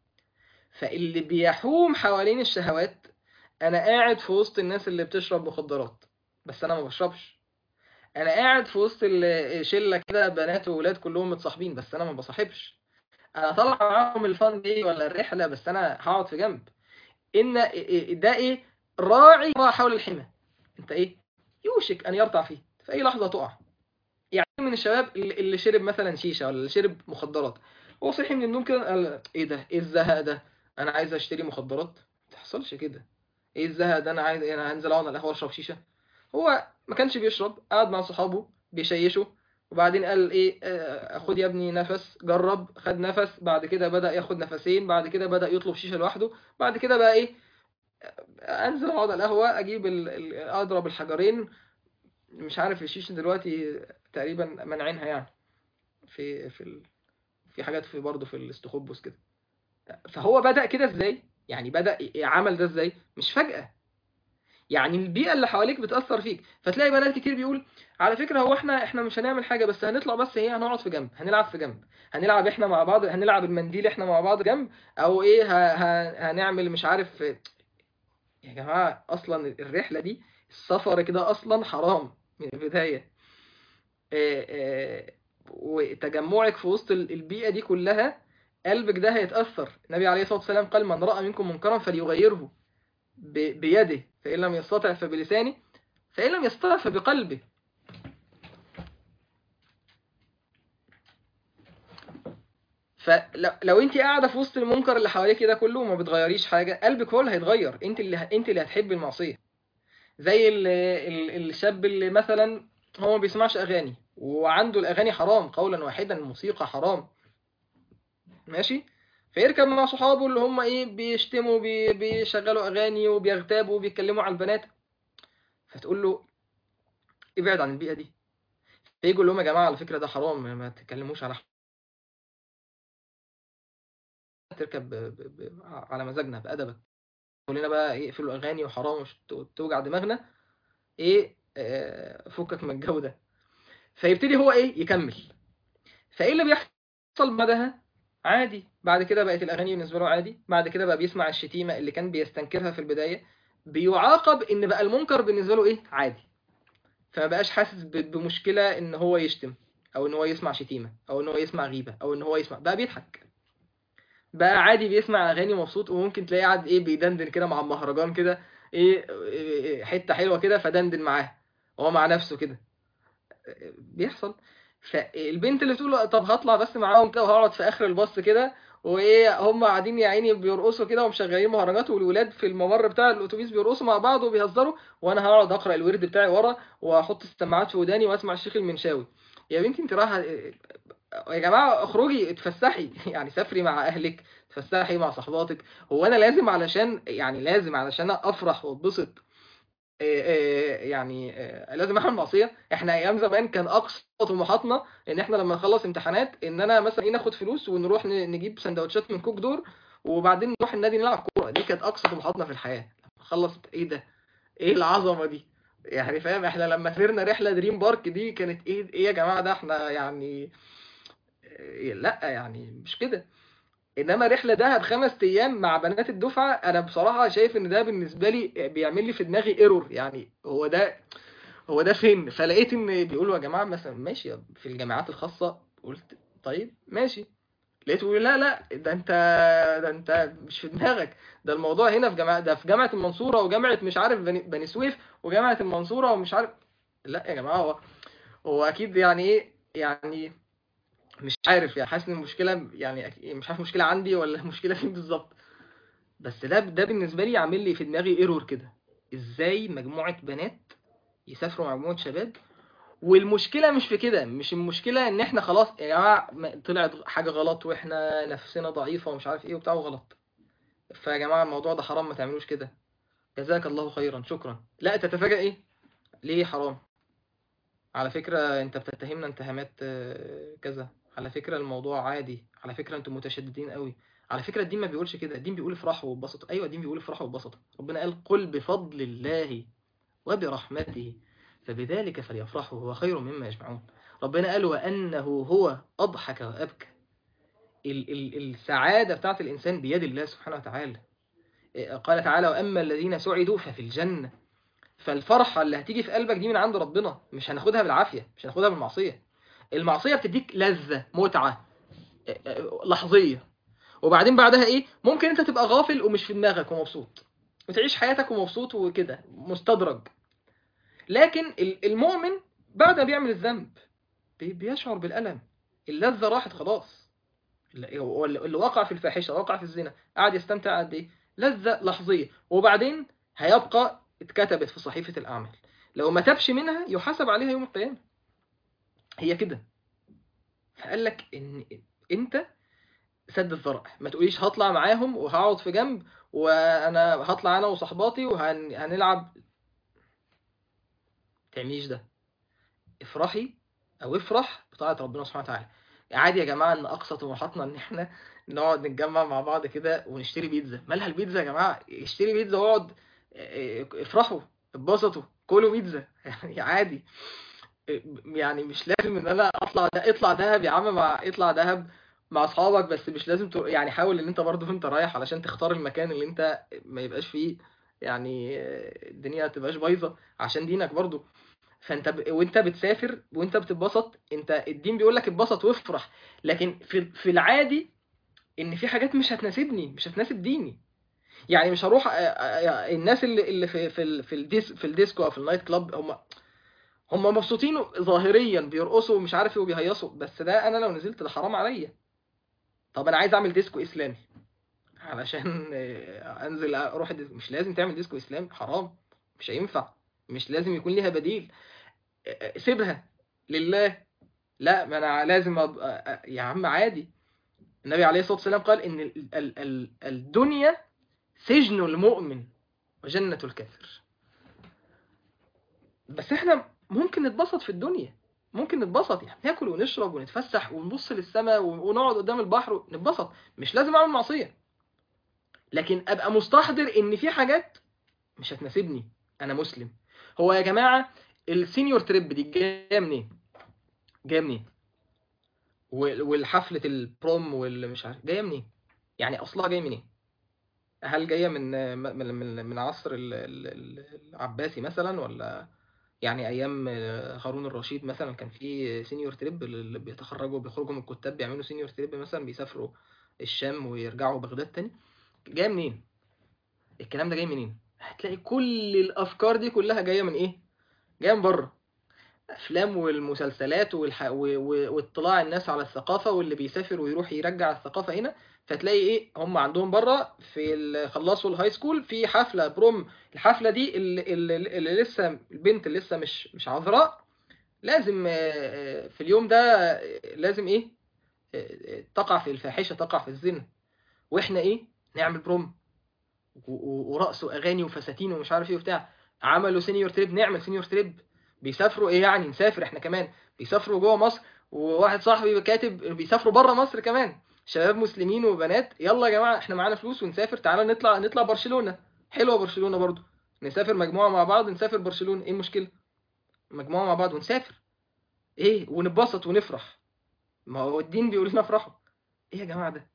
فاللي بيحوم حوالين الشهوات انا قاعد في وسط الناس اللي بتشرب مخدرات بس انا ما بشربش انا قاعد في وسط شله كده بنات وولاد كلهم متصاحبين بس انا ما بصاحبش انا طالع معاهم الفان دي ولا الرحله بس انا هقعد في جنب ان ده ايه راعي حول الحمى انت ايه يوشك ان يرتع فيه في اي لحظه تقع يعني من الشباب اللي شرب مثلا شيشه ولا اللي شرب مخدرات هو صحي من النوم كده قال ايه ده ايه الزهق ده انا عايز اشتري مخدرات ما تحصلش كده ايه الزهق ده انا عايز انا هنزل اقعد على القهوه اشرب شيشه هو ما كانش بيشرب قعد مع صحابه بيشيشوا وبعدين قال ايه آه خد يا ابني نفس جرب خد نفس بعد كده بدأ ياخد نفسين بعد كده بدأ يطلب شيشة لوحده بعد كده بقى ايه انزل اقعد على القهوة اجيب ال... اضرب الحجرين مش عارف الشيشة دلوقتي تقريبا منعينها يعني في في ال... في حاجات في برضه في الاستخبص كده فهو بدأ كده ازاي يعني بدأ عمل ده ازاي مش فجأة يعني البيئة اللي حواليك بتأثر فيك فتلاقي بنات كتير بيقول على فكرة هو احنا احنا مش هنعمل حاجة بس هنطلع بس ايه هنقعد في جنب هنلعب في جنب هنلعب احنا مع بعض هنلعب المنديل احنا مع بعض جنب او ايه ه... ه... هنعمل مش عارف يا جماعة اصلا الرحلة دي السفر كده اصلا حرام من البداية اه اه وتجمعك في وسط البيئة دي كلها قلبك ده هيتأثر النبي عليه الصلاة والسلام قال من رأى منكم منكرا فليغيره بيده فإن لم يستطع فبلسانه فإن لم يستطع فبقلبه فلو انت قاعده في وسط المنكر اللي حواليك ده كله وما بتغيريش حاجه قلبك هو اللي هيتغير انت اللي انت اللي هتحبي المعصيه زي ال... ال... الشاب اللي مثلا هو ما بيسمعش اغاني وعنده الاغاني حرام قولا واحدا الموسيقى حرام ماشي فيركب مع صحابه اللي هم ايه بيشتموا بي بيشغلوا اغاني وبيغتابوا وبيتكلموا على البنات فتقول له ابعد عن البيئه دي فيجوا لهم يا جماعه على فكره ده حرام ما تتكلموش على تركب ب... ب... ب... على مزاجنا بادبك تقول لنا بقى ايه اقفلوا اغاني وحرام مش توجع دماغنا ايه آه فكك من الجو ده فيبتدي هو ايه يكمل فايه اللي بيحصل بعدها عادي بعد كده بقت الأغاني بالنسبة له عادي بعد كده بقى بيسمع الشتيمة اللي كان بيستنكرها في البداية بيعاقب إن بقى المنكر بالنسبة له إيه عادي فما بقاش حاسس بمشكلة إن هو يشتم أو إن هو يسمع شتيمة أو إن هو يسمع غيبة أو إن هو يسمع بقى بيضحك بقى عادي بيسمع أغاني مبسوط وممكن تلاقيه قاعد إيه بيدندن كده مع المهرجان كده إيه حتة حلوة كده فدندن معاه هو مع نفسه كده بيحصل فالبنت اللي بتقول طب هطلع بس معاهم كده وهقعد في اخر الباص كده وايه هم قاعدين يا عيني بيرقصوا كده ومشغلين مهرجانات والولاد في الممر بتاع الاتوبيس بيرقصوا مع بعض وبيهزروا وانا هقعد اقرا الورد بتاعي ورا واحط السماعات في وداني واسمع الشيخ المنشاوي يا بنتي انت رايحه يا جماعه اخرجي اتفسحي يعني سافري مع اهلك تفسحي مع صحباتك هو انا لازم علشان يعني لازم علشان افرح واتبسط يعني لازم اعمل معصيه احنا ايام زمان كان اقصى طموحاتنا ان احنا لما نخلص امتحانات ان انا مثلا ايه ناخد فلوس ونروح نجيب سندوتشات من كوك دور وبعدين نروح النادي نلعب كوره دي كانت اقصى طموحاتنا في الحياه نخلص ايه ده ايه العظمه دي يعني فاهم احنا لما سافرنا رحله دريم بارك دي كانت ايه ايه يا جماعه ده احنا يعني لا يعني مش كده انما رحله دهب خمس ايام مع بنات الدفعه انا بصراحه شايف ان ده بالنسبه لي بيعمل لي في دماغي ايرور يعني هو ده هو ده فين فلقيت ان بيقولوا يا جماعه مثلا ماشي في الجامعات الخاصه قلت طيب ماشي لقيته بيقول لا لا ده انت ده انت مش في دماغك ده الموضوع هنا في جامعه ده في جامعه المنصوره وجامعه مش عارف بني, بني سويف وجامعه المنصوره ومش عارف لا يا جماعه هو هو اكيد يعني ايه يعني مش عارف يعني حاسس ان المشكله يعني أك- مش عارف المشكله عندي ولا المشكله فين بالظبط بس ده ده بالنسبه لي عامل لي في دماغي ايرور كده ازاي مجموعه بنات يسافروا مع مجموعه شباب والمشكله مش في كده مش المشكله ان احنا خلاص يا جماعه ما- طلعت حاجه غلط واحنا نفسنا ضعيفه ومش عارف ايه وبتاع وغلط فيا جماعه الموضوع ده حرام ما تعملوش كده جزاك الله خيرا شكرا لا تتفاجأ ايه ليه حرام على فكرة انت بتتهمنا اتهامات آه، كذا على فكرة الموضوع عادي على فكرة انتم متشددين قوي على فكرة الدين ما بيقولش كده الدين بيقول افرحوا واتبسطوا ايوه الدين بيقول افرحوا واتبسطوا ربنا قال قل بفضل الله وبرحمته فبذلك فليفرحوا هو خير مما يجمعون ربنا قال وانه هو اضحك وابكى ال ال السعادة بتاعت الانسان بيد الله سبحانه وتعالى قال تعالى واما الذين سعدوا ففي الجنة فالفرحة اللي هتيجي في قلبك دي من عند ربنا مش هناخدها بالعافية مش هناخدها بالمعصية المعصية بتديك لذة متعة آه، آه، لحظية وبعدين بعدها ايه ممكن انت تبقى غافل ومش في دماغك ومبسوط وتعيش حياتك ومبسوط وكده مستدرج لكن ال- المؤمن بعد ما بيعمل الذنب بي- بيشعر بالألم اللذة راحت خلاص اللي اللي وقع في الفاحشة وقع في الزنا قاعد يستمتع قد ايه لذة لحظية وبعدين هيبقى اتكتبت في صحيفة الأعمال لو ما تبش منها يحاسب عليها يوم القيامة هي كده فقال لك ان انت سد الذرع ما تقوليش هطلع معاهم وهقعد في جنب وانا هطلع انا وصحباتي وهنلعب تعمليش ده افرحي او افرح بطاعة ربنا سبحانه وتعالى عادي يا جماعة ان اقصى طموحاتنا ان احنا نقعد نتجمع مع بعض كده ونشتري بيتزا مالها البيتزا يا جماعة اشتري بيتزا واقعد اه، افرحوا اتبسطوا كلوا بيتزا يعني عادي يعني مش لازم ان انا اطلع ده اطلع دهب يا عم مع اطلع دهب مع اصحابك بس مش لازم ت... يعني حاول ان انت برضه وانت رايح علشان تختار المكان اللي انت ما يبقاش فيه يعني آه، الدنيا ما تبقاش بايظه عشان دينك برضه فانت ب... وانت بتسافر وانت بتتبسط انت الدين بيقول لك اتبسط وافرح لكن في في العادي ان في حاجات مش هتناسبني مش هتناسب ديني يعني مش هروح آه، آه، الناس اللي اللي في في ال- في الديس في الديسكو او في النايت كلاب هم هم مبسوطين ظاهريا بيرقصوا ومش عارف ايه وبيهيصوا بس ده انا لو نزلت ده حرام عليا طب انا عايز اعمل ديسكو اسلامي علشان آه، انزل اروح الديسكو مش لازم تعمل ديسكو اسلامي حرام مش هينفع مش لازم يكون ليها بديل آه، آه، سيبها لله لا ما انا لازم أبقى آه، يا عم عادي النبي عليه الصلاة والسلام قال ان ال- ال- ال- الدنيا سجن المؤمن وجنة الكافر بس احنا ممكن نتبسط في الدنيا ممكن نتبسط يعني ناكل ونشرب ونتفسح ونبص للسماء ونقعد قدام البحر ونتبسط مش لازم اعمل معصية لكن ابقى مستحضر ان في حاجات مش هتناسبني انا مسلم هو يا جماعة السينيور تريب دي جايه منين جايه منين وال- والحفلة البروم واللي مش عارف جايه منين يعني اصلها جايه منين هل جايه من من من, من عصر ال- ال- ال- العباسي مثلا ولا يعني ايام هارون الرشيد مثلا كان في سينيور تريب اللي بيتخرجوا بيخرجوا من الكتاب بيعملوا سينيور تريب مثلا بيسافروا الشام ويرجعوا بغداد تاني جايه منين الكلام ده جاي منين هتلاقي كل الافكار دي كلها جايه من ايه جايه من بره افلام والمسلسلات والح... و... و... واطلاع الناس على الثقافه واللي بيسافر ويروح يرجع الثقافه هنا فتلاقي ايه هم عندهم بره في ال... خلصوا الهاي سكول في حفله بروم الحفله دي اللي, اللي, اللي لسه البنت اللي لسه مش مش عذراء لازم آه، آه، في اليوم ده آه، لازم ايه آه، آه، تقع في الفاحشه تقع في الزنا واحنا ايه نعمل بروم و- و- ورقص واغاني وفساتين ومش عارف ايه وبتاع عملوا سينيور تريب نعمل سينيور تريب بيسافروا ايه يعني نسافر احنا كمان بيسافروا جوه مصر وواحد صاحبي كاتب بيسافروا بره مصر كمان شباب مسلمين وبنات يلا يا جماعه احنا معانا فلوس ونسافر تعالى نطلع نطلع برشلونه حلوه برشلونه برضو نسافر مجموعه مع بعض نسافر برشلونه ايه المشكله مجموعه مع بعض ونسافر ايه ونتبسط ونفرح ما هو الدين بيقول لنا افرحوا ايه يا جماعه ده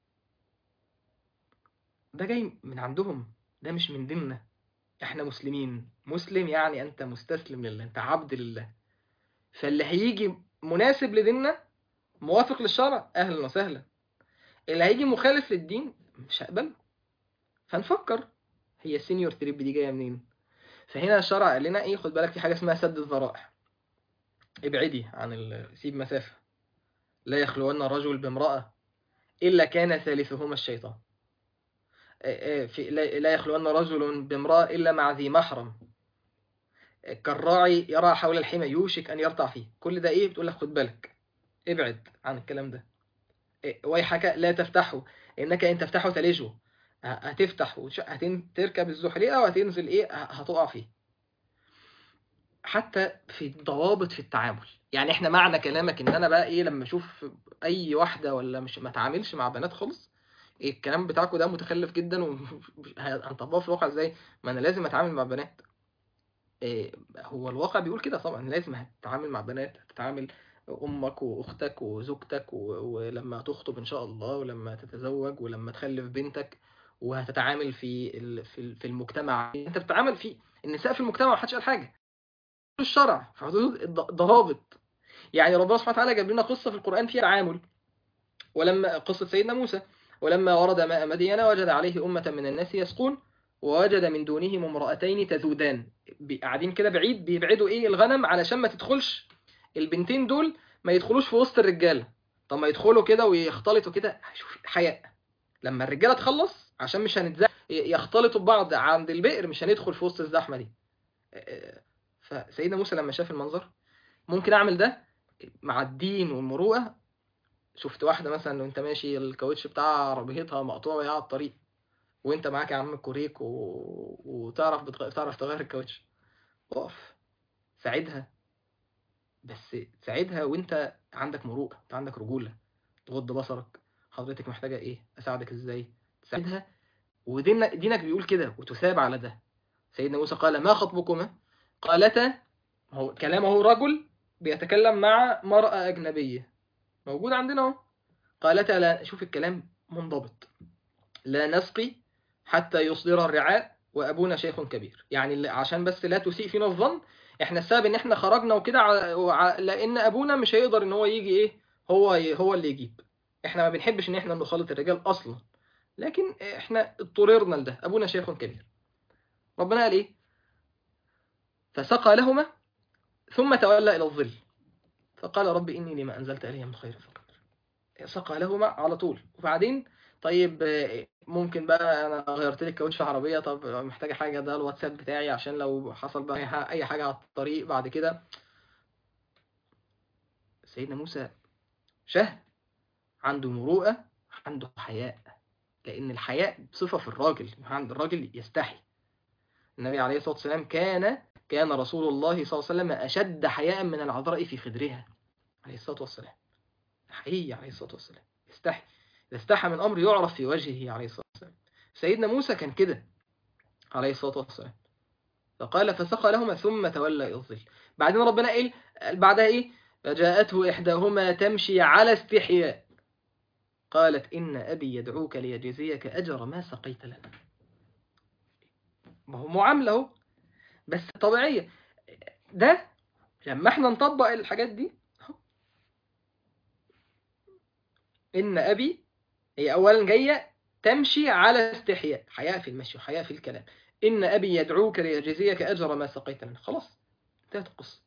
ده جاي من عندهم ده مش من ديننا احنا مسلمين مسلم يعني انت مستسلم لله انت عبد لله فاللي هيجي مناسب لديننا موافق للشرع اهلا وسهلا اللي هيجي مخالف للدين مش هقبله فنفكر هي السينيور تريب دي جايه منين فهنا الشرع قال لنا ايه خد بالك في حاجه اسمها سد الذرائع ابعدي عن ال... سيب مسافه لا يخلون رجل بامرأة إلا كان ثالثهما الشيطان آه، آه، في لا لا يخلون رجل بامرأة إلا مع ذي محرم كالراعي يرى حول الحمى يوشك أن يرتع فيه كل ده إيه بتقول لك خد بالك ابعد عن الكلام ده إيه، ويحك لا تفتحه إنك إن تفتحه تلجه ه- هتفتح وش- هتن- تركب الزحليقة وهتنزل إيه ه- هتقع فيه حتى في الضوابط في التعامل يعني احنا معنى كلامك ان انا بقى ايه لما اشوف اي واحده ولا مش ما اتعاملش مع بنات خالص إيه الكلام بتاعكم ده متخلف جدا وهنطبقه في الواقع ازاي ما انا لازم اتعامل مع بنات إيه هو الواقع بيقول كده طبعا لازم هتتعامل مع بنات هتتعامل امك واختك وزوجتك و... ولما تخطب ان شاء الله ولما تتزوج ولما تخلف بنتك وهتتعامل في ال... في ال- في المجتمع انت بتتعامل في النساء في المجتمع محدش قال حاجه الشرع في حدود الض- ضوابط يعني ربنا سبحانه وتعالى جاب لنا قصه في القران فيها تعامل ولما قصه سيدنا موسى ولما ورد ماء مدين وجد عليه امه من الناس يسقون ووجد من دونهم امرأتين تذودان بي- قاعدين كده بعيد بيبعدوا ايه الغنم علشان ما تدخلش البنتين دول ما يدخلوش في وسط الرجاله طب ما يدخلوا كده ويختلطوا كده شوف حياء لما الرجاله تخلص عشان مش هنتزق يختلطوا ببعض عند البئر مش هندخل في وسط الزحمه دي فسيدنا موسى لما شاف المنظر ممكن اعمل ده مع الدين والمروءه شفت واحده مثلا وانت ماشي الكاوتش بتاع عربيتها مقطوع وهي على الطريق وانت معاك يا عم الكوريك و... وتعرف بتغ... تعرف تغير الكاوتش اقف ساعدها بس ساعدها وانت عندك مروءه انت عندك رجوله تغض بصرك حضرتك محتاجه ايه اساعدك ازاي تساعدها ودينك دينك بيقول كده وتثاب على ده سيدنا موسى قال ما خطبكما قالتا هو كلامه رجل بيتكلم مع مرأة أجنبية موجود عندنا اهو قالتا لا شوف الكلام منضبط لا نسقي حتى يصدر الرعاء وأبونا شيخ كبير يعني اللي- عشان بس لا تسيء فينا الظن احنا السبب ان احنا خرجنا وكده ع- وع- لان ابونا مش هيقدر ان هو يجي ايه هو ي- هو اللي يجيب احنا ما بنحبش ان احنا نخالط الرجال اصلا لكن احنا اضطررنا لده ابونا شيخ كبير ربنا قال ايه فسقى لهما ثم تولى الى الظل فقال رب اني لما انزلت الي من خير فقير سقى لهما على طول وبعدين طيب آه، ممكن بقى انا غيرت لي الكاوتش في العربيه طب محتاجه حاجه ده الواتساب بتاعي عشان لو حصل بقى أي ح- اي حاجه على الطريق بعد كده سيدنا موسى شهم عنده مروءه عنده حياء لان الحياء صفه في الراجل عند الراجل يستحي النبي عليه الصلاه والسلام كان كان رسول الله صلى الله عليه وسلم اشد حياء من العذراء في خدرها عليه الصلاه والسلام حقيقي عليه الصلاه والسلام يستحي إذا استحى من امر يعرف في وجهه عليه الصلاه والسلام سيدنا موسى كان كده عليه الصلاه والسلام فقال فسقى لهما ثم تولى الى الظل بعدين ربنا قال بعدها ايه فجاءته احداهما تمشي على استحياء قالت ان ابي يدعوك ليجزيك اجر ما سقيت لنا ما هو معامله اهو بس طبيعيه ده لما احنا نطبق الحاجات دي أهو. ان ابي هي اولا جايه تمشي على استحياء حياء في المشي وحياء في الكلام ان ابي يدعوك ليجزيك اجر ما سقيت لنا خلاص انتهت القصه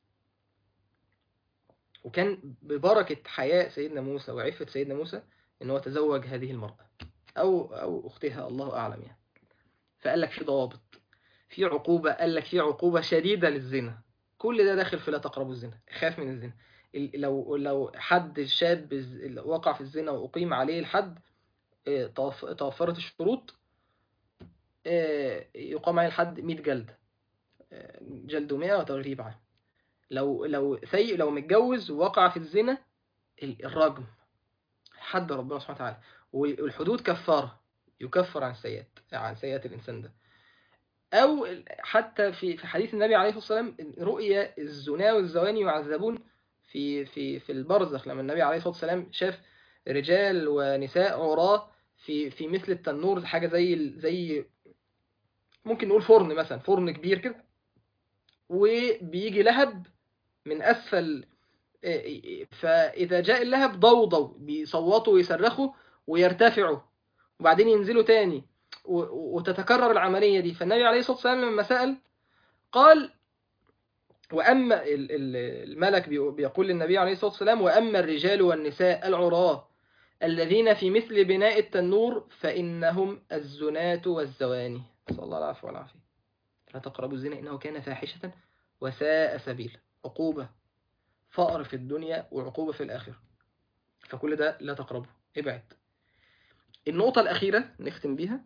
وكان ببركه حياء سيدنا موسى وعفه سيدنا موسى ان هو تزوج هذه المراه او او اختها الله اعلم يعني فقال لك في ضوابط في عقوبه قال لك في عقوبه شديده للزنا كل ده داخل في لا تقربوا الزنا خاف من الزنا ال- لو لو حد شاب ز- وقع في الزنا واقيم عليه الحد آه، توف- توفرت الشروط آه، يقام عليه الحد 100 جلد آه، جلد 100 وتغريب عام لو لو سيء لو متجوز ووقع في الزنا ال- الرجم حد ربنا سبحانه وتعالى والحدود كفارة يكفر عن السيئات عن سيئات الإنسان ده أو ال- حتى في في حديث النبي عليه الصلاة والسلام رؤيا الزنا والزواني يعذبون في في في البرزخ لما النبي عليه الصلاة والسلام شاف رجال ونساء عراة في في مثل التنور حاجة زي ال- زي ممكن نقول فرن مثلا فرن كبير كده وبيجي لهب من أسفل فإذا جاء اللهب ضوضوا بيصوتوا ويصرخوا ويرتفعوا وبعدين ينزلوا تاني و- وتتكرر العملية دي فالنبي عليه الصلاة والسلام لما سأل قال وأما ال- ال- الملك بي- بيقول للنبي عليه الصلاة والسلام وأما الرجال والنساء العراة الذين في مثل بناء التنور فإنهم الزنات والزواني نسأل الله العفو والعافية لا تقربوا الزنا إنه كان فاحشة وساء سبيلا عقوبة فقر في الدنيا وعقوبة في الآخرة فكل ده لا تقربه ابعد النقطة الأخيرة نختم بيها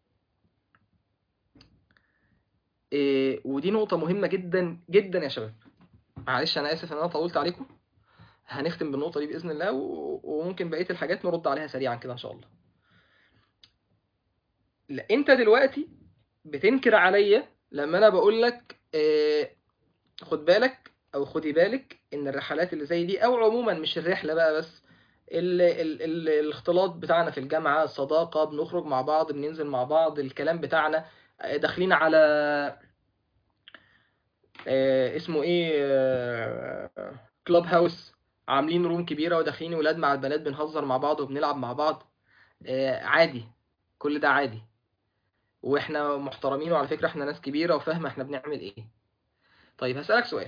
إيه ودي نقطة مهمة جدا جدا يا شباب معلش أنا آسف إن أنا طولت عليكم هنختم بالنقطة دي بإذن الله و- وممكن بقية الحاجات نرد عليها سريعا كده إن شاء الله لا أنت دلوقتي بتنكر عليا لما أنا بقول لك إيه خد بالك أو خدي بالك إن الرحلات اللي زي دي أو عموما مش الرحلة بقى بس ال ال ال الاختلاط بتاعنا في الجامعة الصداقة بنخرج مع بعض بننزل مع بعض الكلام بتاعنا آه، داخلين على آه، اسمه ايه كلوب هاوس عاملين روم كبيرة وداخلين ولاد مع البنات بنهزر مع بعض وبنلعب مع بعض آه، عادي كل ده عادي واحنا محترمين وعلى فكرة احنا ناس كبيرة وفاهمة احنا بنعمل ايه طيب هسألك سؤال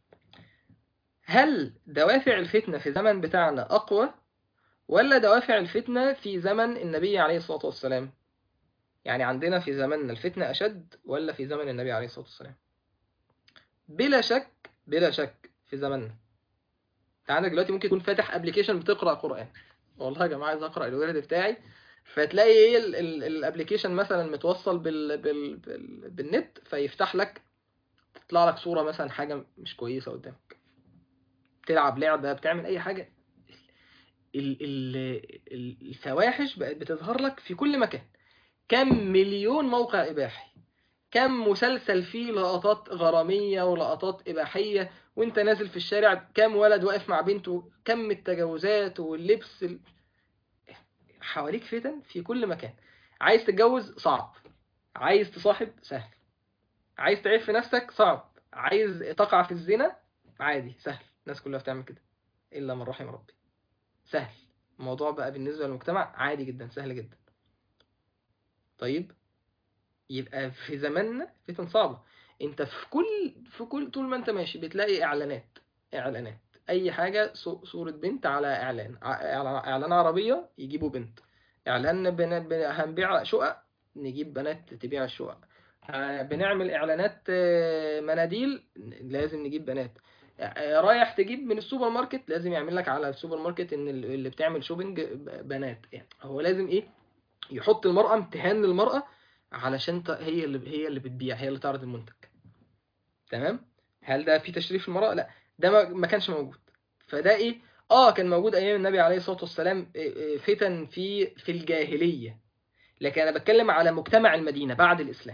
هل دوافع الفتنة في الزمن بتاعنا أقوى ولا دوافع الفتنة في زمن النبي عليه الصلاة والسلام يعني عندنا في زمننا الفتنة أشد ولا في زمن النبي عليه الصلاة والسلام بلا شك بلا شك في زمننا انت عندك دلوقتي ممكن تكون فاتح ابلكيشن بتقرأ قرآن والله يا جماعة عايز أقرأ الورد بتاعي فتلاقي ايه الابلكيشن مثلا متوصل بال... بال... بال... بالنت فيفتح لك تطلع لك صورة مثلا حاجة مش كويسة قدامك بتلعب لعبة بتعمل أي حاجة ال- ال- ال- الفواحش بقت بتظهر لك في كل مكان كم مليون موقع إباحي كم مسلسل فيه لقطات غرامية ولقطات إباحية وانت نازل في الشارع كم ولد واقف مع بنته كم التجاوزات واللبس ال- حواليك فتن في كل مكان عايز تتجوز صعب عايز تصاحب سهل عايز تعيش في نفسك صعب عايز تقع في الزنا عادي سهل الناس كلها بتعمل كده إلا من رحم ربي سهل الموضوع بقى بالنسبة للمجتمع عادي جدا سهل جدا طيب يبقى في زماننا فتن صعبة انت في كل في كل طول ما انت ماشي بتلاقي اعلانات اعلانات اي حاجة صو- صورة بنت على اعلان ع- إعلان- اعلان عربية يجيبوا بنت اعلان بنات بن- هنبيع شقق نجيب بنات تبيع الشقق ه- بنعمل اعلانات آه، مناديل لازم نجيب بنات آه، رايح تجيب من السوبر ماركت لازم يعمل لك على السوبر ماركت ان ال- اللي بتعمل شوبينج ب- بنات يعني هو لازم ايه يحط المرأة امتهان للمرأة علشان ت- هي اللي هي اللي بتبيع هي اللي تعرض المنتج تمام هل ده في تشريف المرأة لا ده ما ما كانش موجود فده ايه اه كان موجود ايام النبي عليه الصلاة والسلام إيه، إيه، فتن في في الجاهلية لكن انا بتكلم على مجتمع المدينة بعد الاسلام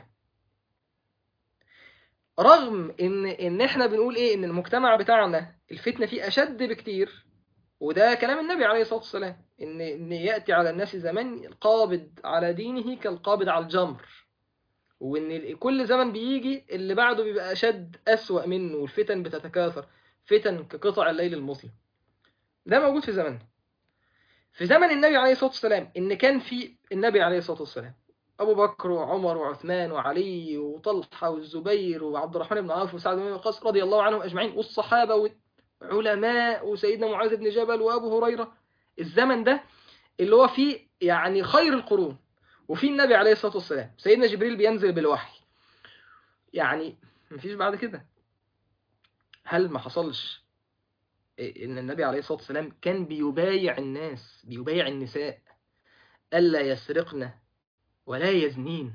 رغم ان ان احنا بنقول ايه ان المجتمع بتاعنا الفتنة فيه اشد بكتير وده كلام النبي عليه الصلاة والسلام ان ان ياتي على الناس زمان القابض على دينه كالقابض على الجمر وان ال- كل زمن بيجي اللي بعده بيبقى اشد اسوأ منه والفتن بتتكاثر فتن كقطع الليل المظلم ده موجود في زماننا في زمن النبي عليه الصلاة والسلام ان كان في النبي عليه الصلاة والسلام ابو بكر وعمر وعثمان وعلي وطلحة والزبير وعبد الرحمن بن عوف وسعد بن وقاص رضي الله عنهم اجمعين والصحابة والعلماء وسيدنا معاذ بن جبل وابو هريرة الزمن ده اللي هو فيه يعني خير القرون وفي النبي عليه الصلاة والسلام سيدنا جبريل بينزل بالوحي يعني مفيش بعد كده هل ما حصلش ان النبي عليه الصلاة والسلام كان بيبايع الناس بيبايع النساء ألا يسرقن ولا يزنين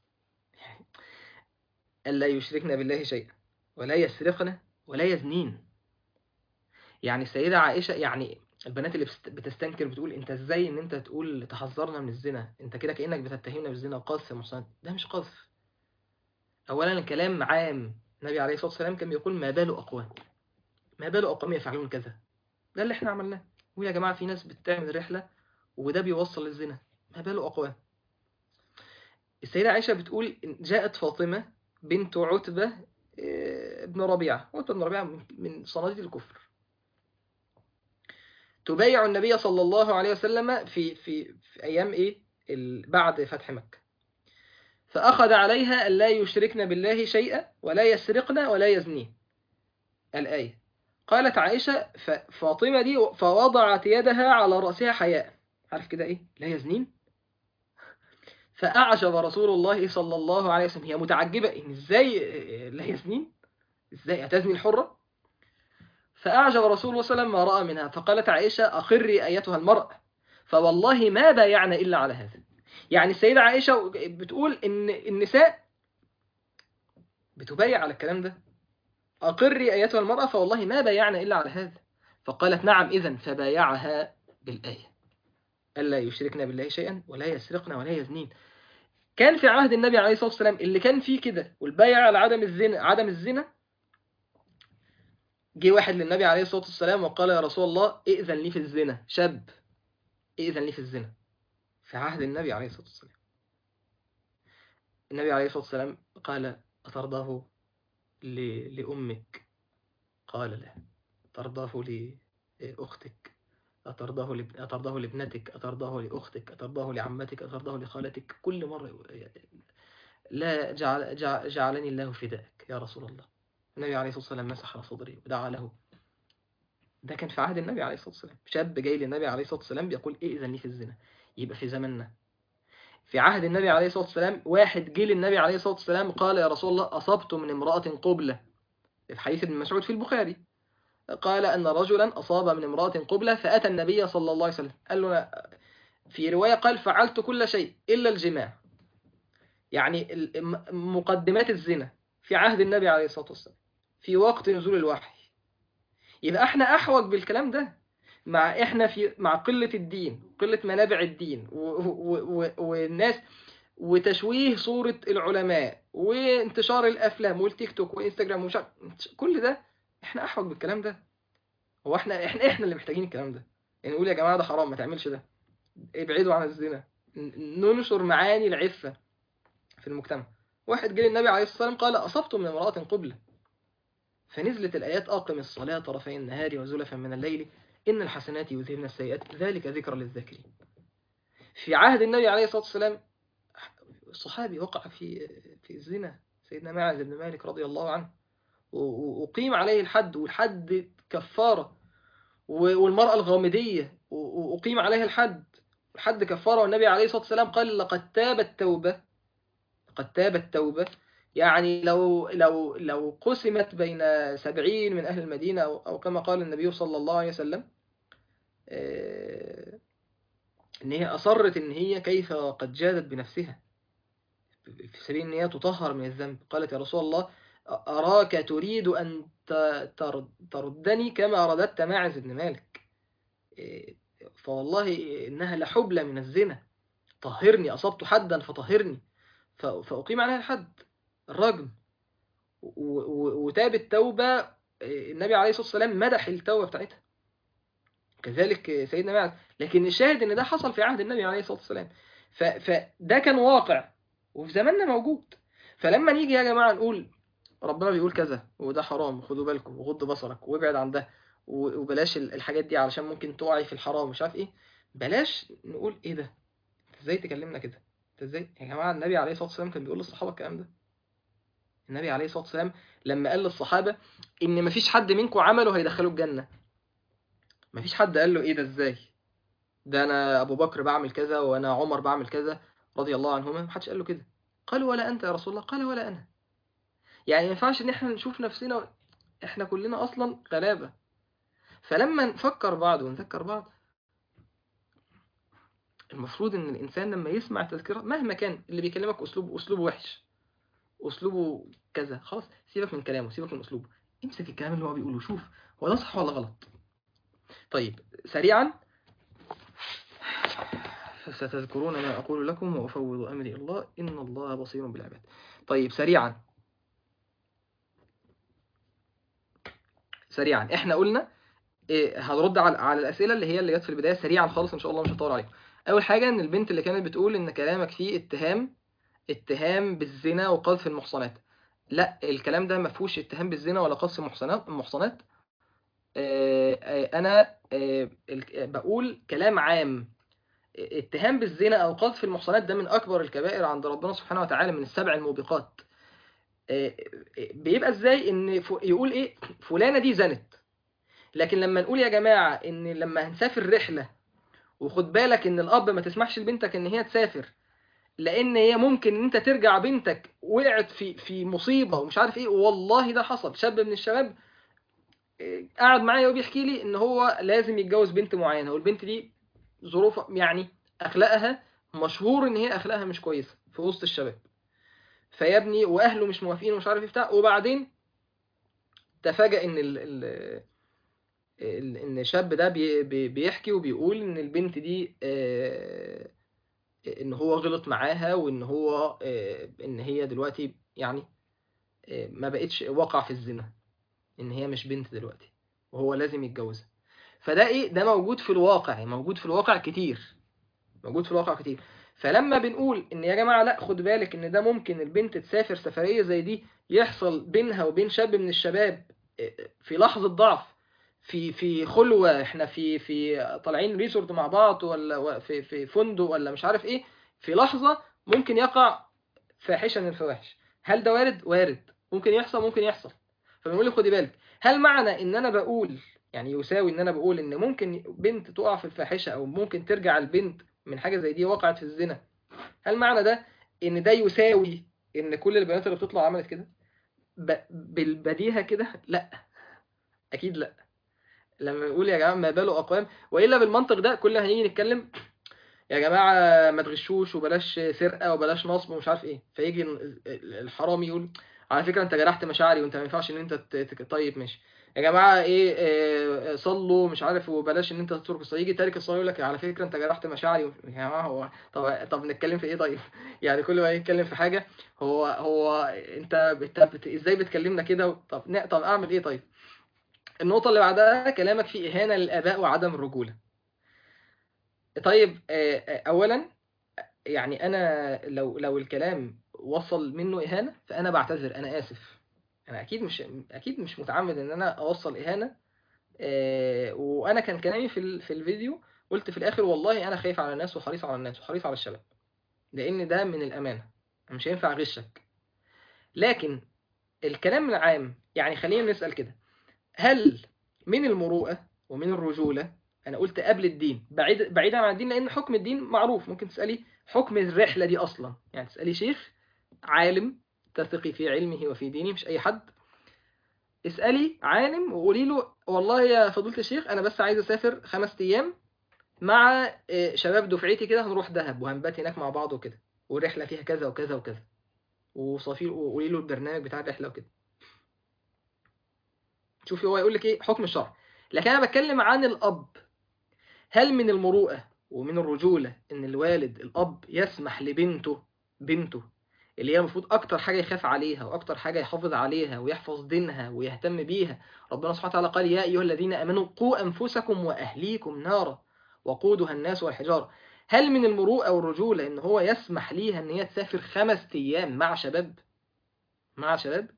ألا يشركن بالله شيئا ولا يسرقن ولا يزنين يعني السيدة عائشة يعني البنات اللي بست- بتستنكر بتقول انت ازاي ان انت تقول تحذرنا من الزنا انت كده كأنك بتتهمنا بالزنا وقذف يا محسن ده مش قذف اولا الكلام عام النبي عليه الصلاة والسلام كان بيقول ما بال اقوام ما بال اقوام يفعلون كذا ده اللي احنا عملناه ويا جماعة في ناس بتعمل رحلة وده بيوصل للزنا ما بال اقوام السيدة عائشة بتقول إن جاءت فاطمة بنت عتبة آه، ابن ربيعة عتبة بن ربيعة من- من صناديد الكفر تبايع النبي صلى الله عليه وسلم في في في ايام ايه ال- بعد فتح مكة فأخذ عليها ألا يشركن بالله شيئا ولا يسرقن ولا يزنين الآية قالت عائشة فاطمة دي فوضعت يدها على رأسها حياء عارف كده إيه لا يزنين فأعجب رسول الله صلى الله عليه وسلم هي متعجبة إن إزاي لا يزنين إزاي هتزني الحرة فأعجب رسول الله صلى الله عليه وسلم ما رأى منها فقالت عائشة أقري أيتها المرأة فوالله ما بايعنا إلا على هذا يعني السيدة عائشة بتقول إن النساء بتبايع على الكلام ده أقري أيتها المرأة فوالله ما بايعنا إلا على هذا فقالت نعم إذا فبايعها بالآية ألا يشركنا بالله شيئا ولا يسرقنا ولا يزنين كان في عهد النبي عليه الصلاة والسلام اللي كان فيه كده والبايع على عدم الزنا عدم الزنا جه واحد للنبي عليه الصلاة والسلام وقال يا رسول الله ائذن لي في الزنا شاب ائذن لي في الزنا في عهد النبي عليه الصلاة والسلام النبي عليه الصلاة والسلام قال أترضاه لأمك قال لا ترضاه لأختك أترضاه لب... أترضاه لابنتك أترضاه لأختك أترضاه لعمتك أترضاه لخالتك كل مرة لا جعل... جعل... جعلني الله فداءك يا رسول الله النبي عليه الصلاة والسلام مسح على صدري ودعا له ده كان في عهد النبي عليه الصلاة والسلام شاب جاي للنبي عليه الصلاة والسلام بيقول إئذن لي في الزنا يبقى في زمننا في عهد النبي عليه الصلاة والسلام واحد جه للنبي عليه الصلاة والسلام قال يا رسول الله أصبت من امرأة قبلة في حديث ابن مسعود في البخاري قال أن رجلا أصاب من امرأة قبلة فأتى النبي صلى الله عليه وسلم قال له في رواية قال فعلت كل شيء إلا الجماع يعني مقدمات الزنا في عهد النبي عليه الصلاة والسلام في وقت نزول الوحي يبقى احنا أحوج بالكلام ده مع احنا في مع قلة الدين قلة منابع الدين والناس وتشويه صورة العلماء وانتشار الأفلام والتيك توك وإنستجرام ومش كل ده احنا أحوج بالكلام ده هو احنا احنا احنا اللي محتاجين الكلام ده يعني نقول يا جماعة ده حرام ما تعملش ده ابعدوا عن الزنا ننشر معاني العفة في المجتمع واحد جه للنبي عليه الصلاة والسلام قال أصبت من امرأة قبلة فنزلت الآيات أقم الصلاة طرفي النهار وزلفا من الليل إن الحسنات يذهبن السيئات ذلك ذكر للذاكرين في عهد النبي عليه الصلاة والسلام الصحابي وقع في في الزنا سيدنا معاذ بن مالك رضي الله عنه وأقيم عليه الحد والحد كفارة والمرأة الغامدية وأقيم عليها الحد الحد كفارة والنبي عليه الصلاة والسلام قال لقد تابت توبة قد تابت توبة يعني لو لو لو قسمت بين سبعين من أهل المدينة أو كما قال النبي صلى الله عليه وسلم إن هي أصرت إن هي كيف قد جادت بنفسها في سبيل إن هي تطهر من الذنب قالت يا رسول الله أراك تريد أن تردني كما رددت ماعز بن مالك فوالله إنها لحبلى من الزنا طهرني أصبت حدا فطهرني فأقيم عليها الحد الرجم وتاب التوبة النبي عليه الصلاة والسلام مدح التوبة بتاعتها كذلك سيدنا معاذ لكن الشاهد ان ده حصل في عهد النبي عليه الصلاة والسلام فده كان واقع وفي زماننا موجود فلما نيجي يا جماعة نقول ربنا بيقول كذا وده حرام خدوا بالكم وغض بصرك وابعد عن ده وبلاش الحاجات دي علشان ممكن تقعي في الحرام مش عارف ايه بلاش نقول ايه ده ازاي تكلمنا كده انت ازاي يا جماعه النبي عليه الصلاه والسلام كان بيقول للصحابه الكلام ده النبي عليه الصلاه والسلام لما قال للصحابه ان مفيش حد منكم عمله هيدخله الجنه مفيش حد قال له ايه ده ازاي ده انا ابو بكر بعمل كذا وانا عمر بعمل كذا رضي الله عنهما محدش قال له كده قال ولا انت يا رسول الله قال ولا انا يعني ما ينفعش ان احنا نشوف نفسنا احنا كلنا اصلا غلابه فلما نفكر بعض ونذكر بعض المفروض ان الانسان لما يسمع تذكره مهما كان اللي بيكلمك اسلوبه اسلوبه وحش اسلوبه كذا خلاص سيبك من كلامه سيبك من اسلوبه امسك الكلام اللي هو بيقوله شوف هو ده صح ولا غلط طيب سريعا ستذكرون ما أقول لكم وأفوض أمري الله إن الله بصير بالعباد طيب سريعا سريعا احنا قلنا إيه هنرد على على الأسئلة اللي هي اللي جت في البداية سريعا خالص إن شاء الله مش هطول عليكم أول حاجة إن البنت اللي كانت بتقول إن كلامك فيه اتهام اتهام بالزنا وقذف المحصنات لا الكلام ده ما فيهوش اتهام بالزنا ولا قذف المحصنات المحصنات انا بقول كلام عام اتهام بالزنا او قذف المحصنات ده من اكبر الكبائر عند ربنا سبحانه وتعالى من السبع الموبقات آه، بيبقى ازاي ان ف- يقول ايه فلانه دي زنت لكن لما نقول يا جماعه ان لما هنسافر رحله وخد بالك ان الاب ما تسمحش لبنتك ان هي تسافر لان هي ممكن ان انت ترجع بنتك وقعت في في مصيبه ومش عارف ايه والله ده حصل شاب من الشباب آه، قعد معايا وبيحكي لي ان هو لازم يتجوز بنت معينه والبنت دي ظروف يعني اخلاقها مشهور ان هي اخلاقها مش كويسه في وسط الشباب فيا ابني واهله مش موافقين ومش عارف ايه بتاع وبعدين تفاجأ ان ال ال ال- ان الشاب ده بي بي بيحكي وبيقول ان البنت دي آه، ان هو غلط معاها وان هو آه، ان هي دلوقتي يعني آه، ما بقتش وقع في الزنا ان هي مش بنت دلوقتي وهو لازم يتجوزها فده ايه ده موجود في الواقع موجود في الواقع كتير موجود في الواقع كتير فلما بنقول ان يا جماعه لا خد بالك ان ده ممكن البنت تسافر سفريه زي دي يحصل بينها وبين شاب من الشباب في لحظه ضعف في في خلوه احنا في في طالعين ريسورت مع بعض ولا في في فندق ولا مش عارف ايه في لحظه ممكن يقع فاحشه من الفواحش هل ده وارد وارد ممكن يحصل ممكن يحصل فبنقول لك خدي بالك هل معنى ان انا بقول يعني يساوي ان انا بقول ان ممكن بنت تقع في الفاحشه او ممكن ترجع البنت من حاجه زي دي وقعت في الزنا هل معنى ده ان ده يساوي ان كل البنات اللي بتطلع عملت كده ب... بالبديهه كده لا اكيد لا لما نقول يا جماعه ما باله اقوام والا بالمنطق ده كل هنيجي نتكلم يا جماعه ما تغشوش وبلاش سرقه وبلاش نصب ومش عارف ايه فيجي ال- ال- الحرامي يقول على فكره انت جرحت مشاعري وانت ما ينفعش ان انت ت- ت- طيب ماشي يا جماعه ايه آه، صلوا مش عارف وبلاش ان انت تترك الصلاه يجي تارك الصلاه يقول لك على فكره انت جرحت مشاعري يا جماعه هو طب طب نتكلم في ايه طيب يعني كل ما يتكلم في حاجه هو هو انت بت... بت... ازاي بتكلمنا كده طب ن... طب اعمل ايه طيب النقطه اللي بعدها كلامك في اهانه للاباء وعدم الرجوله طيب آه، آه، اولا يعني انا لو لو الكلام وصل منه اهانه فانا بعتذر انا اسف انا اكيد مش اكيد مش متعمد ان انا اوصل اهانه آه، وانا كان كلامي في ال- في الفيديو قلت في الاخر والله انا خايف على الناس وحريص على الناس وحريص على الشباب لان ده من الامانه مش هينفع اغشك لكن الكلام العام يعني خلينا نسال كده هل من المروءه ومن الرجوله انا قلت قبل الدين بعيد بعيدا عن الدين لان حكم الدين معروف ممكن تسالي حكم الرحله دي اصلا يعني تسالي شيخ عالم تثقي في علمه وفي دينه مش اي حد اسالي عالم وقولي له والله يا فضيله الشيخ انا بس عايز اسافر خمس ايام مع آه، شباب دفعتي كده هنروح دهب وهنبات هناك مع بعض وكده والرحله فيها كذا وكذا وكذا وصفي وقولي له البرنامج بتاع الرحله وكده شوفي هو يقول لك ايه حكم الشرع لكن انا بتكلم عن الاب هل من المروءه ومن الرجوله ان الوالد الاب يسمح لبنته بنته اللي هي المفروض اكتر حاجه يخاف عليها واكتر حاجه يحافظ عليها ويحفظ دينها ويهتم بيها ربنا سبحانه وتعالى قال يا ايها الذين امنوا قوا انفسكم واهليكم نارا وقودها الناس والحجاره هل من المروءه والرجوله ان هو يسمح ليها ان هي تسافر خمس ايام مع شباب مع شباب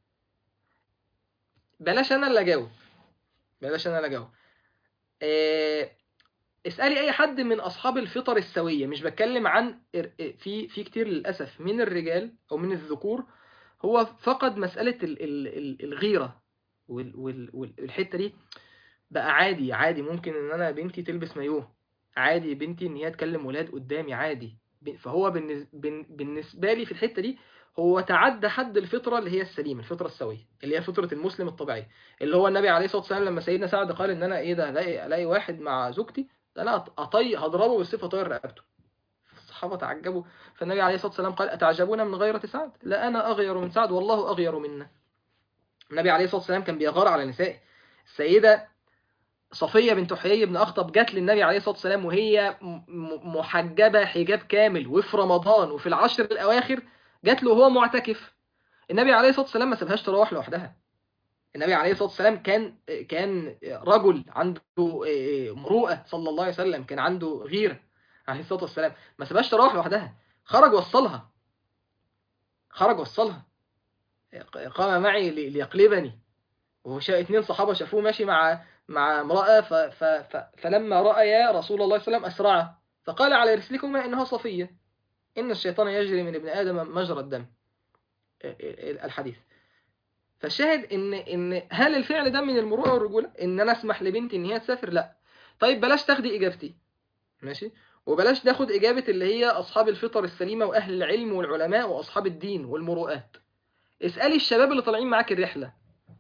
بلاش انا اللي اجاوب بلاش انا اللي اجاوب آه، اسالي اي حد من اصحاب الفطر السويه مش بتكلم عن إر- في في كتير للاسف من الرجال او من الذكور هو فقد مساله ال- ال- ال- الغيره وال- وال- والحته دي بقى عادي عادي ممكن ان انا بنتي تلبس مايوه عادي بنتي ان هي تكلم ولاد قدامي عادي ب- فهو بالنس- بن- بالنسبه لي في الحته دي هو تعدى حد الفطره اللي هي السليمه الفطره السويه اللي هي فطره المسلم الطبيعيه اللي هو النبي عليه الصلاه والسلام لما سيدنا سعد قال ان انا ايه ده الاقي الاقي واحد مع زوجتي ده انا اطي هضربه بالسيف اطير رقبته الصحابه تعجبوا فالنبي عليه الصلاه والسلام قال اتعجبون من غيرة سعد لا انا اغير من سعد والله اغير منا النبي عليه الصلاه والسلام كان بيغار على نسائه السيده صفية بنت حيي بن أخطب جت للنبي عليه الصلاة والسلام وهي م- م- محجبة حجاب كامل وفي رمضان وفي العشر الأواخر جت له وهو معتكف النبي عليه الصلاة والسلام ما سابهاش تروح لوحدها النبي عليه الصلاة والسلام كان كان رجل عنده مروءة صلى الله عليه وسلم كان عنده غيرة عليه الصلاة والسلام ما سابهاش تروح لوحدها خرج وصلها خرج وصلها قام معي لي- ليقلبني وشاء اتنين صحابة شافوه ماشي مع مع امرأة ف ف ف فلما رأيا رسول الله صلى الله عليه وسلم أسرع فقال على رسلكما إنها صفية إن الشيطان يجري من ابن آدم مجرى الدم الحديث فالشاهد ان ان هل الفعل ده من المروءه والرجوله ان انا اسمح لبنتي ان هي تسافر لا طيب بلاش تاخدي اجابتي ماشي وبلاش تاخد اجابه اللي هي اصحاب الفطر السليمه واهل العلم والعلماء واصحاب الدين والمروءات اسالي الشباب اللي طالعين معاك الرحله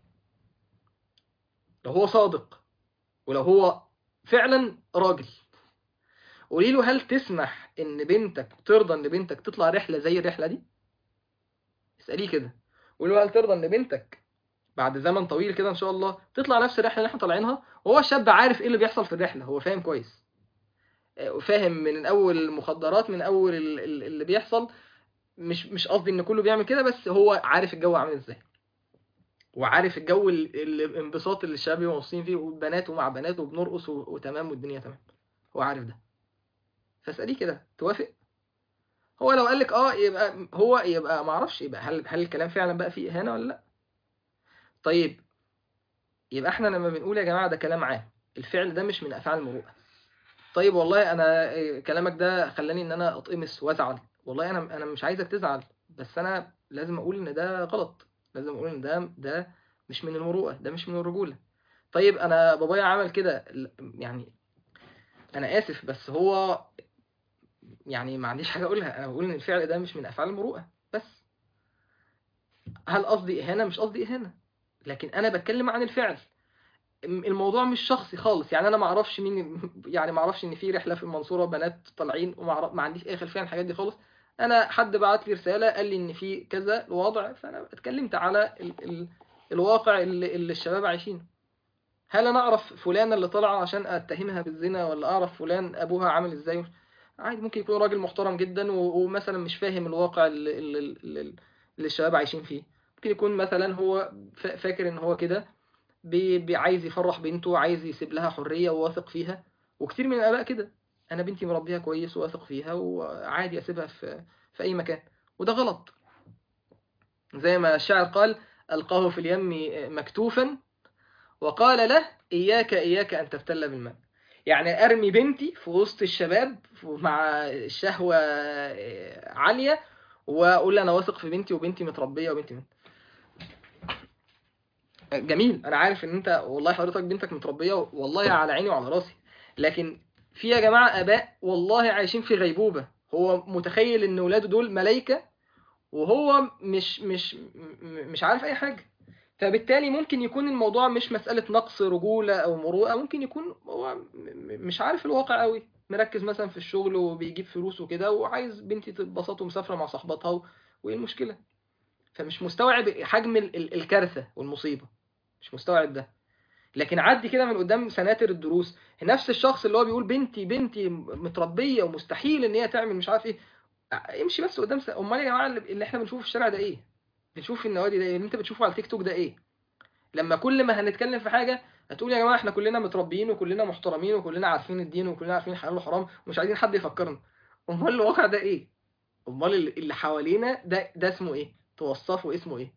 لو هو صادق ولو هو فعلا راجل قولي له هل تسمح ان بنتك ترضى ان بنتك تطلع رحله زي الرحله دي اساليه كده قولي له هل ترضى ان بنتك بعد زمن طويل كده ان شاء الله تطلع نفس الرحله اللي احنا طالعينها وهو شاب عارف ايه اللي بيحصل في الرحله هو فاهم كويس آه، فاهم من اول المخدرات من اول ال- ال- اللي بيحصل مش مش قصدي ان كله بيعمل كده بس هو عارف الجو عامل ازاي وعارف الجو ال- الانبساط اللي الشباب بيبقوا مبسوطين فيه وبنات ومع بنات وبنرقص و- وتمام والدنيا تمام هو عارف ده فاساليه كده توافق هو لو قال لك اه يبقى هو يبقى ما اعرفش يبقى هل هل الكلام فعلا بقى فيه اهانه ولا لا طيب يبقى احنا لما بنقول يا جماعه ده كلام عام الفعل ده مش من افعال المروءه طيب والله انا إيه، كلامك ده خلاني ان انا اتقمص وازعل والله انا انا مش عايزك تزعل بس انا لازم اقول ان ده غلط لازم اقول ان ده ده مش من المروءه ده مش من الرجوله طيب انا بابايا عمل كده ل- يعني انا اسف بس هو يعني ما عنديش حاجه اقولها انا بقول ان الفعل ده مش من افعال المروءه بس هل قصدي اهانه مش قصدي اهانه لكن انا بتكلم عن الفعل م- الموضوع مش شخصي خالص يعني انا ما اعرفش مين يعني ما اعرفش ان في رحله في المنصوره بنات طالعين وما أعرف- ما عنديش اي خلفيه عن الحاجات دي خالص انا حد بعت لي رساله قال لي ان في كذا الوضع فانا اتكلمت على ال ال الواقع اللي, اللي الشباب عايشينه هل انا اعرف فلانه اللي طالعه عشان اتهمها بالزنا ولا اعرف فلان ابوها عامل ازاي عادي ممكن يكون راجل محترم جدا و- ومثلا مش فاهم الواقع اللي, اللي, اللي, اللي الشباب عايشين فيه ممكن يكون مثلا هو فا- فاكر ان هو كده بي- بي- عايز يفرح بنته عايز يسيب لها حرية وواثق فيها وكتير من الآباء كده أنا بنتي مربيها كويس وواثق فيها وعادي أسيبها في في أي مكان وده غلط زي ما الشاعر قال ألقاه في اليم مكتوفا وقال له إياك إياك أن تبتل بالماء يعني أرمي بنتي في وسط الشباب مع الشهوة عالية وأقول أنا واثق في بنتي وبنتي متربية وبنتي من... جميل انا عارف ان انت والله حضرتك بنتك متربيه والله على عيني وعلى راسي لكن في يا جماعه اباء والله عايشين في غيبوبه هو متخيل ان ولاده دول ملائكه وهو مش مش م- مش عارف اي حاجه فبالتالي ممكن يكون الموضوع مش مساله نقص رجوله او مروءه ممكن يكون هو م- م- مش عارف الواقع قوي مركز مثلا في الشغل وبيجيب فلوس وكده وعايز بنتي تتبسط ومسافره مع صاحبتها و- وايه المشكله فمش مستوعب حجم ال- ال- الكارثه والمصيبه مش مستوعب ده لكن عدي كده من قدام سناتر الدروس نفس الشخص اللي هو بيقول بنتي بنتي متربيه ومستحيل ان هي تعمل مش عارف ايه امشي بس قدام س... امال يا جماعه اللي اللي احنا بنشوفه في الشارع ده ايه بنشوف في النوادي ده ايه اللي انت بتشوفه على التيك توك ده ايه لما كل ما هنتكلم في حاجه هتقول يا جماعه احنا كلنا متربيين وكلنا محترمين وكلنا عارفين الدين وكلنا عارفين حلال وحرام ومش عايزين حد يفكرنا امال الواقع ده ايه امال اللي- اللي حوالينا ده ده اسمه ايه توصفه اسمه ايه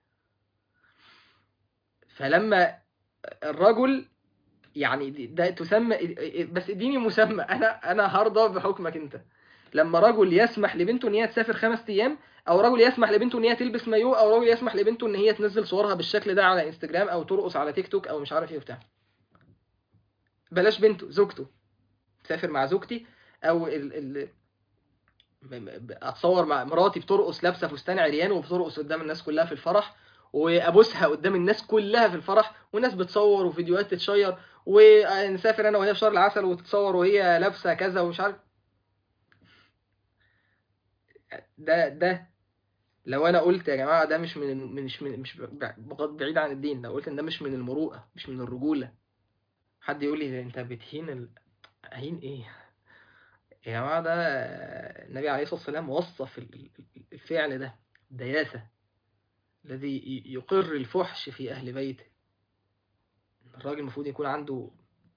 فلما الرجل يعني دي- ده تسمى بس اديني مسمى انا انا هرضى بحكمك انت لما رجل يسمح لبنته ان هي تسافر خمس ايام او رجل يسمح لبنته ان هي تلبس مايو او رجل يسمح لبنته ان هي تنزل صورها بالشكل ده على انستجرام او ترقص على تيك توك او مش عارف ايه وبتاع بلاش بنته زوجته تسافر مع زوجتي او ال ال ب- ب- اتصور مع مراتي بترقص لابسه فستان عريان وبترقص قدام الناس كلها في الفرح وابوسها قدام الناس كلها في الفرح والناس بتصور وفيديوهات تتشير ونسافر انا وهي في شهر العسل وتتصور وهي لابسه كذا ومش عارف ده ده لو انا قلت يا جماعه ده مش من مش من مش بغض بعيد عن الدين لو قلت ان ده مش من المروءه مش من الرجوله حد يقول لي انت بتهين ال... اهين ايه يا جماعه ده النبي عليه الصلاه والسلام وصف ال- الفعل ده دياثه الذي ي- يقر الفحش في اهل بيته الراجل المفروض يكون عنده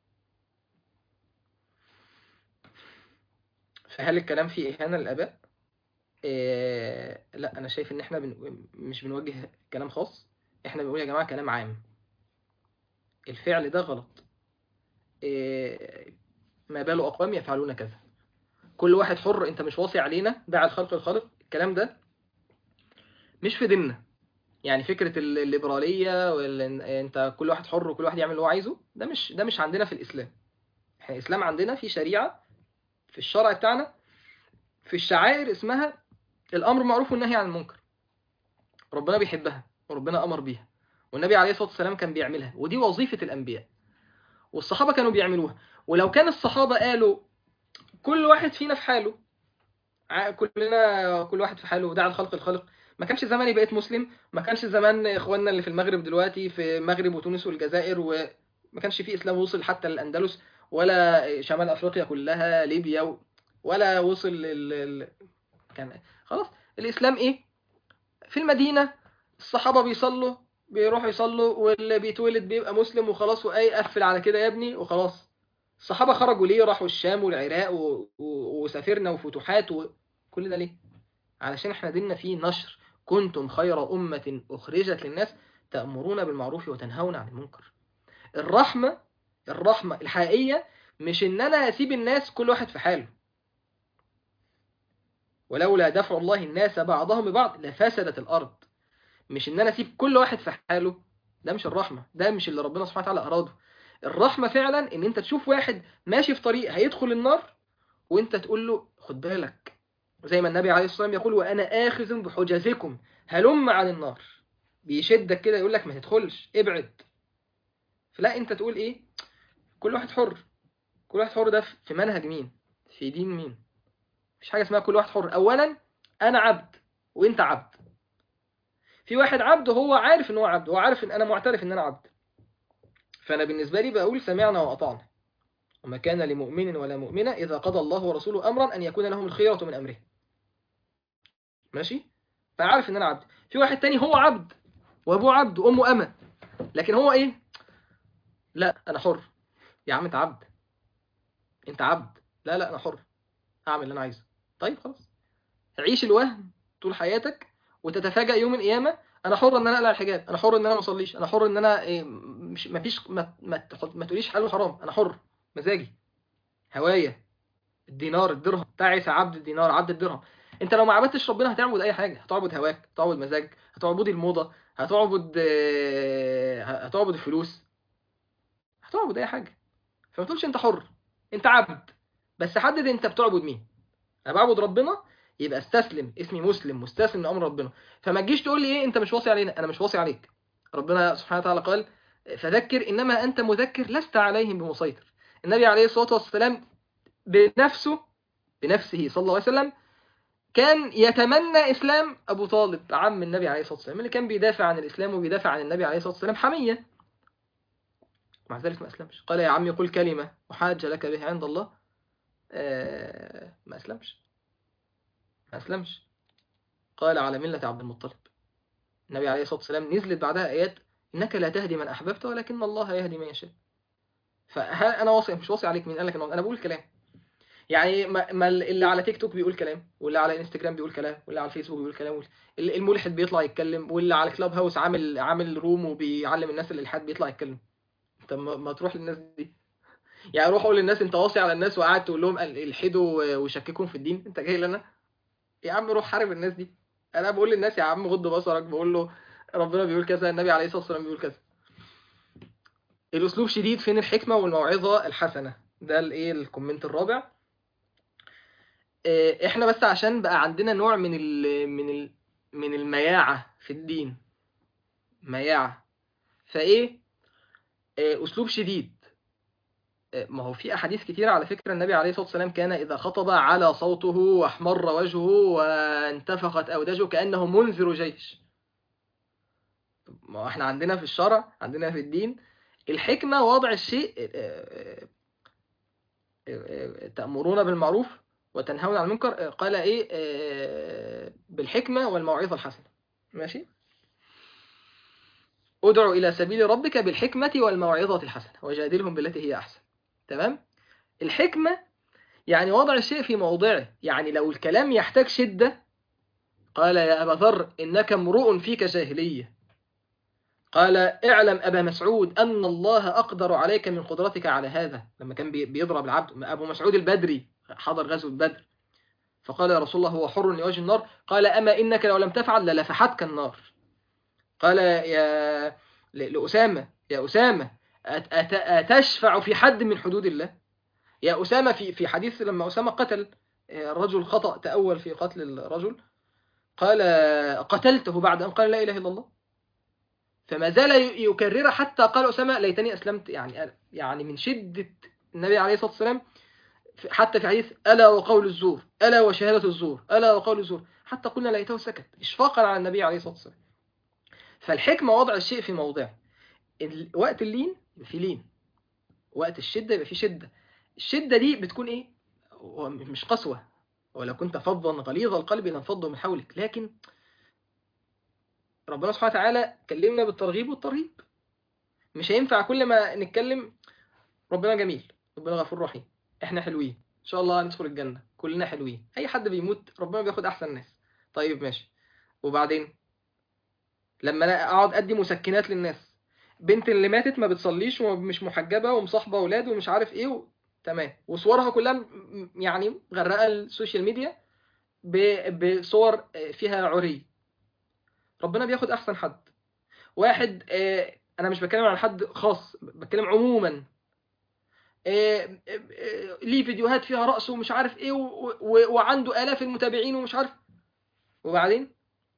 فهل الكلام فيه إهانة للآباء؟ إيه لا أنا شايف إن إحنا بن... مش بنوجه كلام خاص إحنا بنقول يا جماعة كلام عام الفعل ده غلط إيه ما بال أقوام يفعلون كذا كل واحد حر أنت مش واصي علينا دع الخلق الخالق الكلام ده مش في ديننا يعني فكرة ال- الليبرالية وال... انت كل واحد حر وكل واحد يعمل اللي هو عايزه ده مش ده مش عندنا في الإسلام احنا الإسلام عندنا في شريعة في الشرع بتاعنا في الشعائر اسمها الأمر معروف والنهي عن المنكر ربنا بيحبها وربنا أمر بيها والنبي عليه الصلاة والسلام كان بيعملها ودي وظيفة الأنبياء والصحابة كانوا بيعملوها ولو كان الصحابة قالوا كل واحد فينا في حاله ع- كلنا كل واحد في حاله وداع الخلق الخالق ما كانش زماني بقيت مسلم ما كانش زمان اخواننا اللي في المغرب دلوقتي في المغرب وتونس والجزائر وما كانش في اسلام وصل حتى للاندلس ولا شمال افريقيا كلها ليبيا و- ولا وصل لل... لل- كان خلاص الاسلام ايه في المدينه الصحابه بيصلوا بيروحوا يصلوا واللي بيتولد بيبقى مسلم وخلاص واي قفل على كده يا ابني وخلاص الصحابه خرجوا ليه راحوا الشام والعراق و... و... وسافرنا وفتوحات وكل ده ليه علشان احنا ديننا فيه نشر كنتم خير أمة أخرجت للناس تأمرون بالمعروف وتنهون عن المنكر الرحمة الرحمة الحقيقية مش ان انا اسيب الناس كل واحد في حاله ولولا دفع الله الناس بعضهم ببعض لفسدت الارض مش ان انا اسيب كل واحد في حاله ده مش الرحمة ده مش اللي ربنا سبحانه وتعالى اراده الرحمة فعلا ان انت تشوف واحد ماشي في طريق هيدخل النار وانت تقول له خد بالك زي ما النبي عليه الصلاة والسلام يقول وأنا آخذ بحجزكم هلم عن النار بيشدك كده يقول لك ما تدخلش ابعد فلا انت تقول ايه كل واحد حر كل واحد حر ده في منهج مين في دين مين مفيش حاجة اسمها كل واحد حر اولا انا عبد وانت عبد في واحد عبد هو عارف ان هو عبد هو عارف ان انا معترف ان انا عبد فانا بالنسبة لي بقول سمعنا واطعنا وما كان لمؤمن ولا مؤمنة إذا قضى الله ورسوله أمرا أن يكون لهم الخيرة من أمره ماشي فعارف إن أنا عبد في واحد تاني هو عبد وأبوه عبد وأمه أمة لكن هو إيه لا أنا حر يا عم أنت عبد أنت عبد لا لا أنا حر أعمل اللي أنا عايزه طيب خلاص عيش الوهم طول حياتك وتتفاجأ يوم القيامة أنا حر إن أنا أقلع الحجاب أنا حر إن أنا ما أصليش أنا حر إن أنا إيه مش ما فيش ما, ما, تحط- ما تقوليش حلال وحرام أنا حر مزاجي هواية الدينار الدرهم تعس عبد الدينار عبد الدرهم انت لو ما عبدتش ربنا هتعبد اي حاجه هتعبد هواك هتعبد مزاجك هتعبد الموضه هتعبد آه، هتعبد الفلوس هتعبد اي حاجه فما تقولش انت حر انت عبد بس حدد انت بتعبد مين انا بعبد ربنا يبقى استسلم اسمي مسلم مستسلم لامر ربنا فما تجيش تقول لي ايه انت مش واصي علينا انا مش واصي عليك ربنا سبحانه وتعالى قال فذكر انما انت مذكر لست عليهم بمسيطر النبي عليه الصلاه والسلام بنفسه بنفسه صلى الله عليه وسلم كان يتمنى اسلام ابو طالب عم النبي عليه الصلاه والسلام اللي كان بيدافع عن الاسلام وبيدافع عن النبي عليه الصلاه والسلام حميه مع ذلك ما اسلمش قال يا عمي قل كلمه احاج لك بها عند الله آه ما اسلمش ما اسلمش قال على مله عبد المطلب النبي عليه الصلاه والسلام نزلت بعدها ايات انك لا تهدي من احببت ولكن الله يهدي من يشاء فهل انا واصي مش واصي عليك مين قال لك انا انا بقول كلام يعني ما ما اللي على تيك توك بيقول كلام واللي على انستجرام بيقول كلام واللي على الفيسبوك بيقول كلام واللي- الملحد بيطلع يتكلم واللي على كلاب هاوس عامل عامل روم وبيعلم الناس الالحاد بيطلع يتكلم طب ما ما تروح للناس دي يعني روح قول للناس انت واصي على الناس وقاعد تقول لهم ال- الحدوا وشككهم في الدين انت جاي لنا يا عم روح حارب الناس دي انا بقول للناس يا عم غض بصرك بقول له ربنا بيقول كذا النبي عليه الصلاه والسلام بيقول كذا الاسلوب شديد فين الحكمه والموعظه الحسنه ده الايه الكومنت الرابع إيه، احنا بس عشان بقى عندنا نوع من ال من ال من المياعة في الدين مياعة فايه إيه، اسلوب شديد إيه، ما هو في احاديث كتيرة على فكرة النبي عليه الصلاة والسلام كان اذا خطب على صوته واحمر وجهه وانتفخت اوداجه كانه منذر جيش ما هو احنا عندنا في الشرع عندنا في الدين الحكمة وضع الشيء إيه، إيه، إيه، تأمرون بالمعروف وتنهون عن المنكر آه، قال ايه آه، بالحكمة والموعظة الحسنة ماشي ادعو إلى سبيل ربك بالحكمة والموعظة الحسنة وجادلهم بالتي هي أحسن تمام الحكمة يعني وضع الشيء في موضعه يعني لو الكلام يحتاج شدة قال يا أبا ذر إنك امرؤ فيك جاهلية قال اعلم أبا مسعود أن الله أقدر عليك من قدرتك على هذا لما كان بي- بيضرب العبد أبو مسعود البدري حضر غزوة بدر فقال يا رسول الله هو حر لوجه النار قال أما إنك لو لم تفعل للفحتك النار قال يا ل- لأسامة يا أسامة أت- أت- أتشفع في حد من حدود الله يا أسامة في في حديث لما أسامة قتل الرجل خطأ تأول في قتل الرجل قال قتلته بعد أن قال لا إله إلا الله فما زال ي- يكرر حتى قال أسامة ليتني أسلمت يعني يعني من شدة النبي عليه الصلاة والسلام في- حتى في حديث ألا وقول الزور ألا وشهادة الزور ألا وقول الزور حتى قلنا ليته سكت إشفاقا على النبي عليه الصلاة والسلام فالحكمة وضع الشيء في موضعه ال- وقت اللين يبقى في لين وقت الشدة يبقى في شدة الشدة دي بتكون إيه هو مش قسوة ولو كنت فظا غليظ القلب لانفضوا من حولك لكن ربنا سبحانه وتعالى كلمنا بالترغيب والترهيب مش هينفع كل ما نتكلم ربنا جميل ربنا غفور رحيم احنا حلوين ان شاء الله هندخل الجنة كلنا حلوين اي حد بيموت ربنا بياخد احسن ناس طيب ماشي وبعدين لما انا اقعد ادي مسكنات للناس بنت اللي ماتت ما بتصليش ومش محجبة ومصاحبة اولاد ومش عارف ايه و... تمام وصورها كلها م- م- يعني مغرقة السوشيال ميديا ب- بصور فيها عري ربنا بياخد احسن حد واحد آه، انا مش بتكلم عن حد خاص بتكلم عموما آه، آه، آه، ليه فيديوهات فيها رقص ومش عارف ايه و- و- وعنده الاف المتابعين ومش عارف وبعدين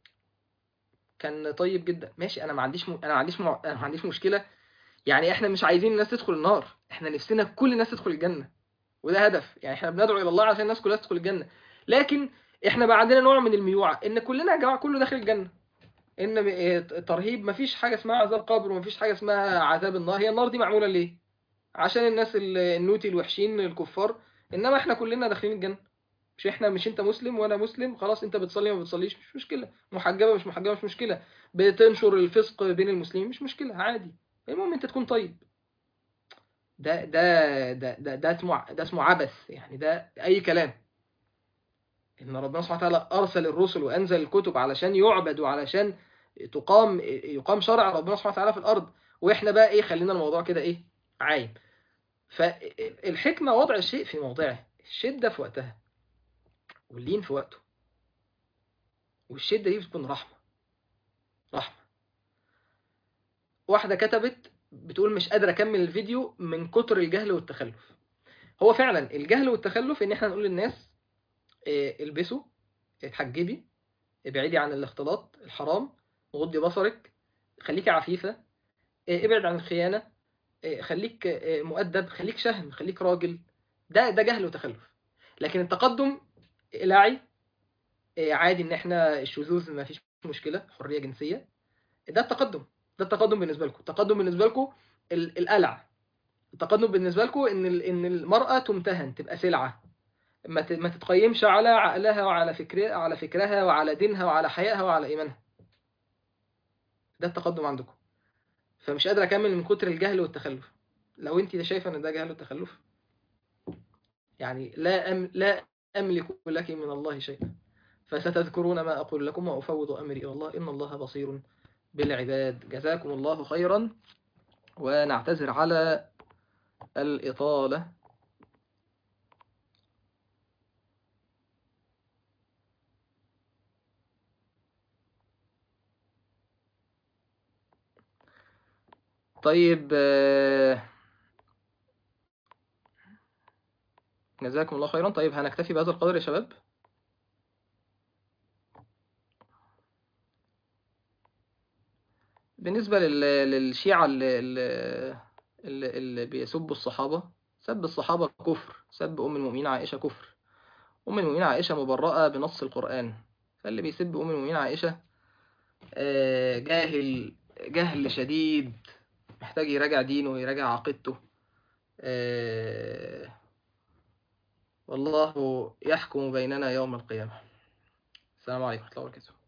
كان طيب جدا ماشي انا ما عنديش م... انا ما عنديش م... انا ما عنديش مشكله يعني احنا مش عايزين الناس تدخل النار احنا نفسنا كل الناس تدخل الجنه وده هدف يعني احنا بندعو الى الله عشان الناس كلها تدخل الجنه لكن احنا بقى عندنا نوع من الميوعه ان كلنا يا جماعه كله داخل الجنه ان م- إيه، ترهيب مفيش حاجه اسمها عذاب قبر ومفيش حاجه اسمها عذاب النار هي النار دي معموله ليه عشان الناس ال- النوتي الوحشين الكفار انما احنا كلنا داخلين الجنه مش احنا مش انت مسلم وانا مسلم خلاص انت بتصلي ما بتصليش مش مشكله محجبه مش محجبه مش مشكله بتنشر الفسق بين المسلمين مش مشكله عادي المهم انت تكون طيب ده ده ده ده ده اسمه ده اسمه عبث يعني ده اي كلام ان ربنا سبحانه وتعالى ارسل الرسل وانزل الكتب علشان يعبد وعلشان تقام يقام شرع ربنا سبحانه وتعالى في الارض واحنا بقى ايه خلينا الموضوع كده ايه عايم فالحكمه وضع الشيء في موضعه الشده في وقتها واللين في وقته والشده دي بتكون رحمه رحمه واحده كتبت بتقول مش قادره اكمل الفيديو من كتر الجهل والتخلف هو فعلا الجهل والتخلف ان احنا نقول للناس إيه، البسوا اتحجبي ابعدي عن الاختلاط الحرام غضي بصرك خليكي عفيفة إيه، ابعد عن الخيانة إيه، خليك إيه، مؤدب خليك شهم خليك راجل ده ده جهل وتخلف لكن التقدم إقلاعي إيه، عادي ان احنا الشذوذ ما فيش مشكلة حرية جنسية ده التقدم ده التقدم بالنسبة لكم التقدم بالنسبة لكم ال- القلع التقدم بالنسبة لكم ان ال- ان المرأة تمتهن تبقى سلعة ما ت- ما تتقيمش على عقلها وعلى فكرها على فكرها وعلى دينها وعلى حيائها وعلى ايمانها ده التقدم عندكم فمش قادر اكمل من كتر الجهل والتخلف لو انت شايفه ان ده جهل وتخلف يعني لا أم لا املك لك من الله شيئا فستذكرون ما اقول لكم وافوض امري الى الله ان الله بصير بالعباد جزاكم الله خيرا ونعتذر على الاطاله طيب آه، جزاكم الله خيرا طيب هنكتفي بهذا القدر يا شباب بالنسبة لل- للشيعة اللي, اللي, اللي, اللي بيسبوا الصحابة سب الصحابة كفر سب أم المؤمنين عائشة كفر أم المؤمنين عائشة مبرأة بنص القرآن فاللي بيسب أم المؤمنين عائشة آه، جاهل جهل شديد محتاج يراجع دينه ويراجع عقيدته آه، والله يحكم بيننا يوم القيامة السلام عليكم ورحمة الله وبركاته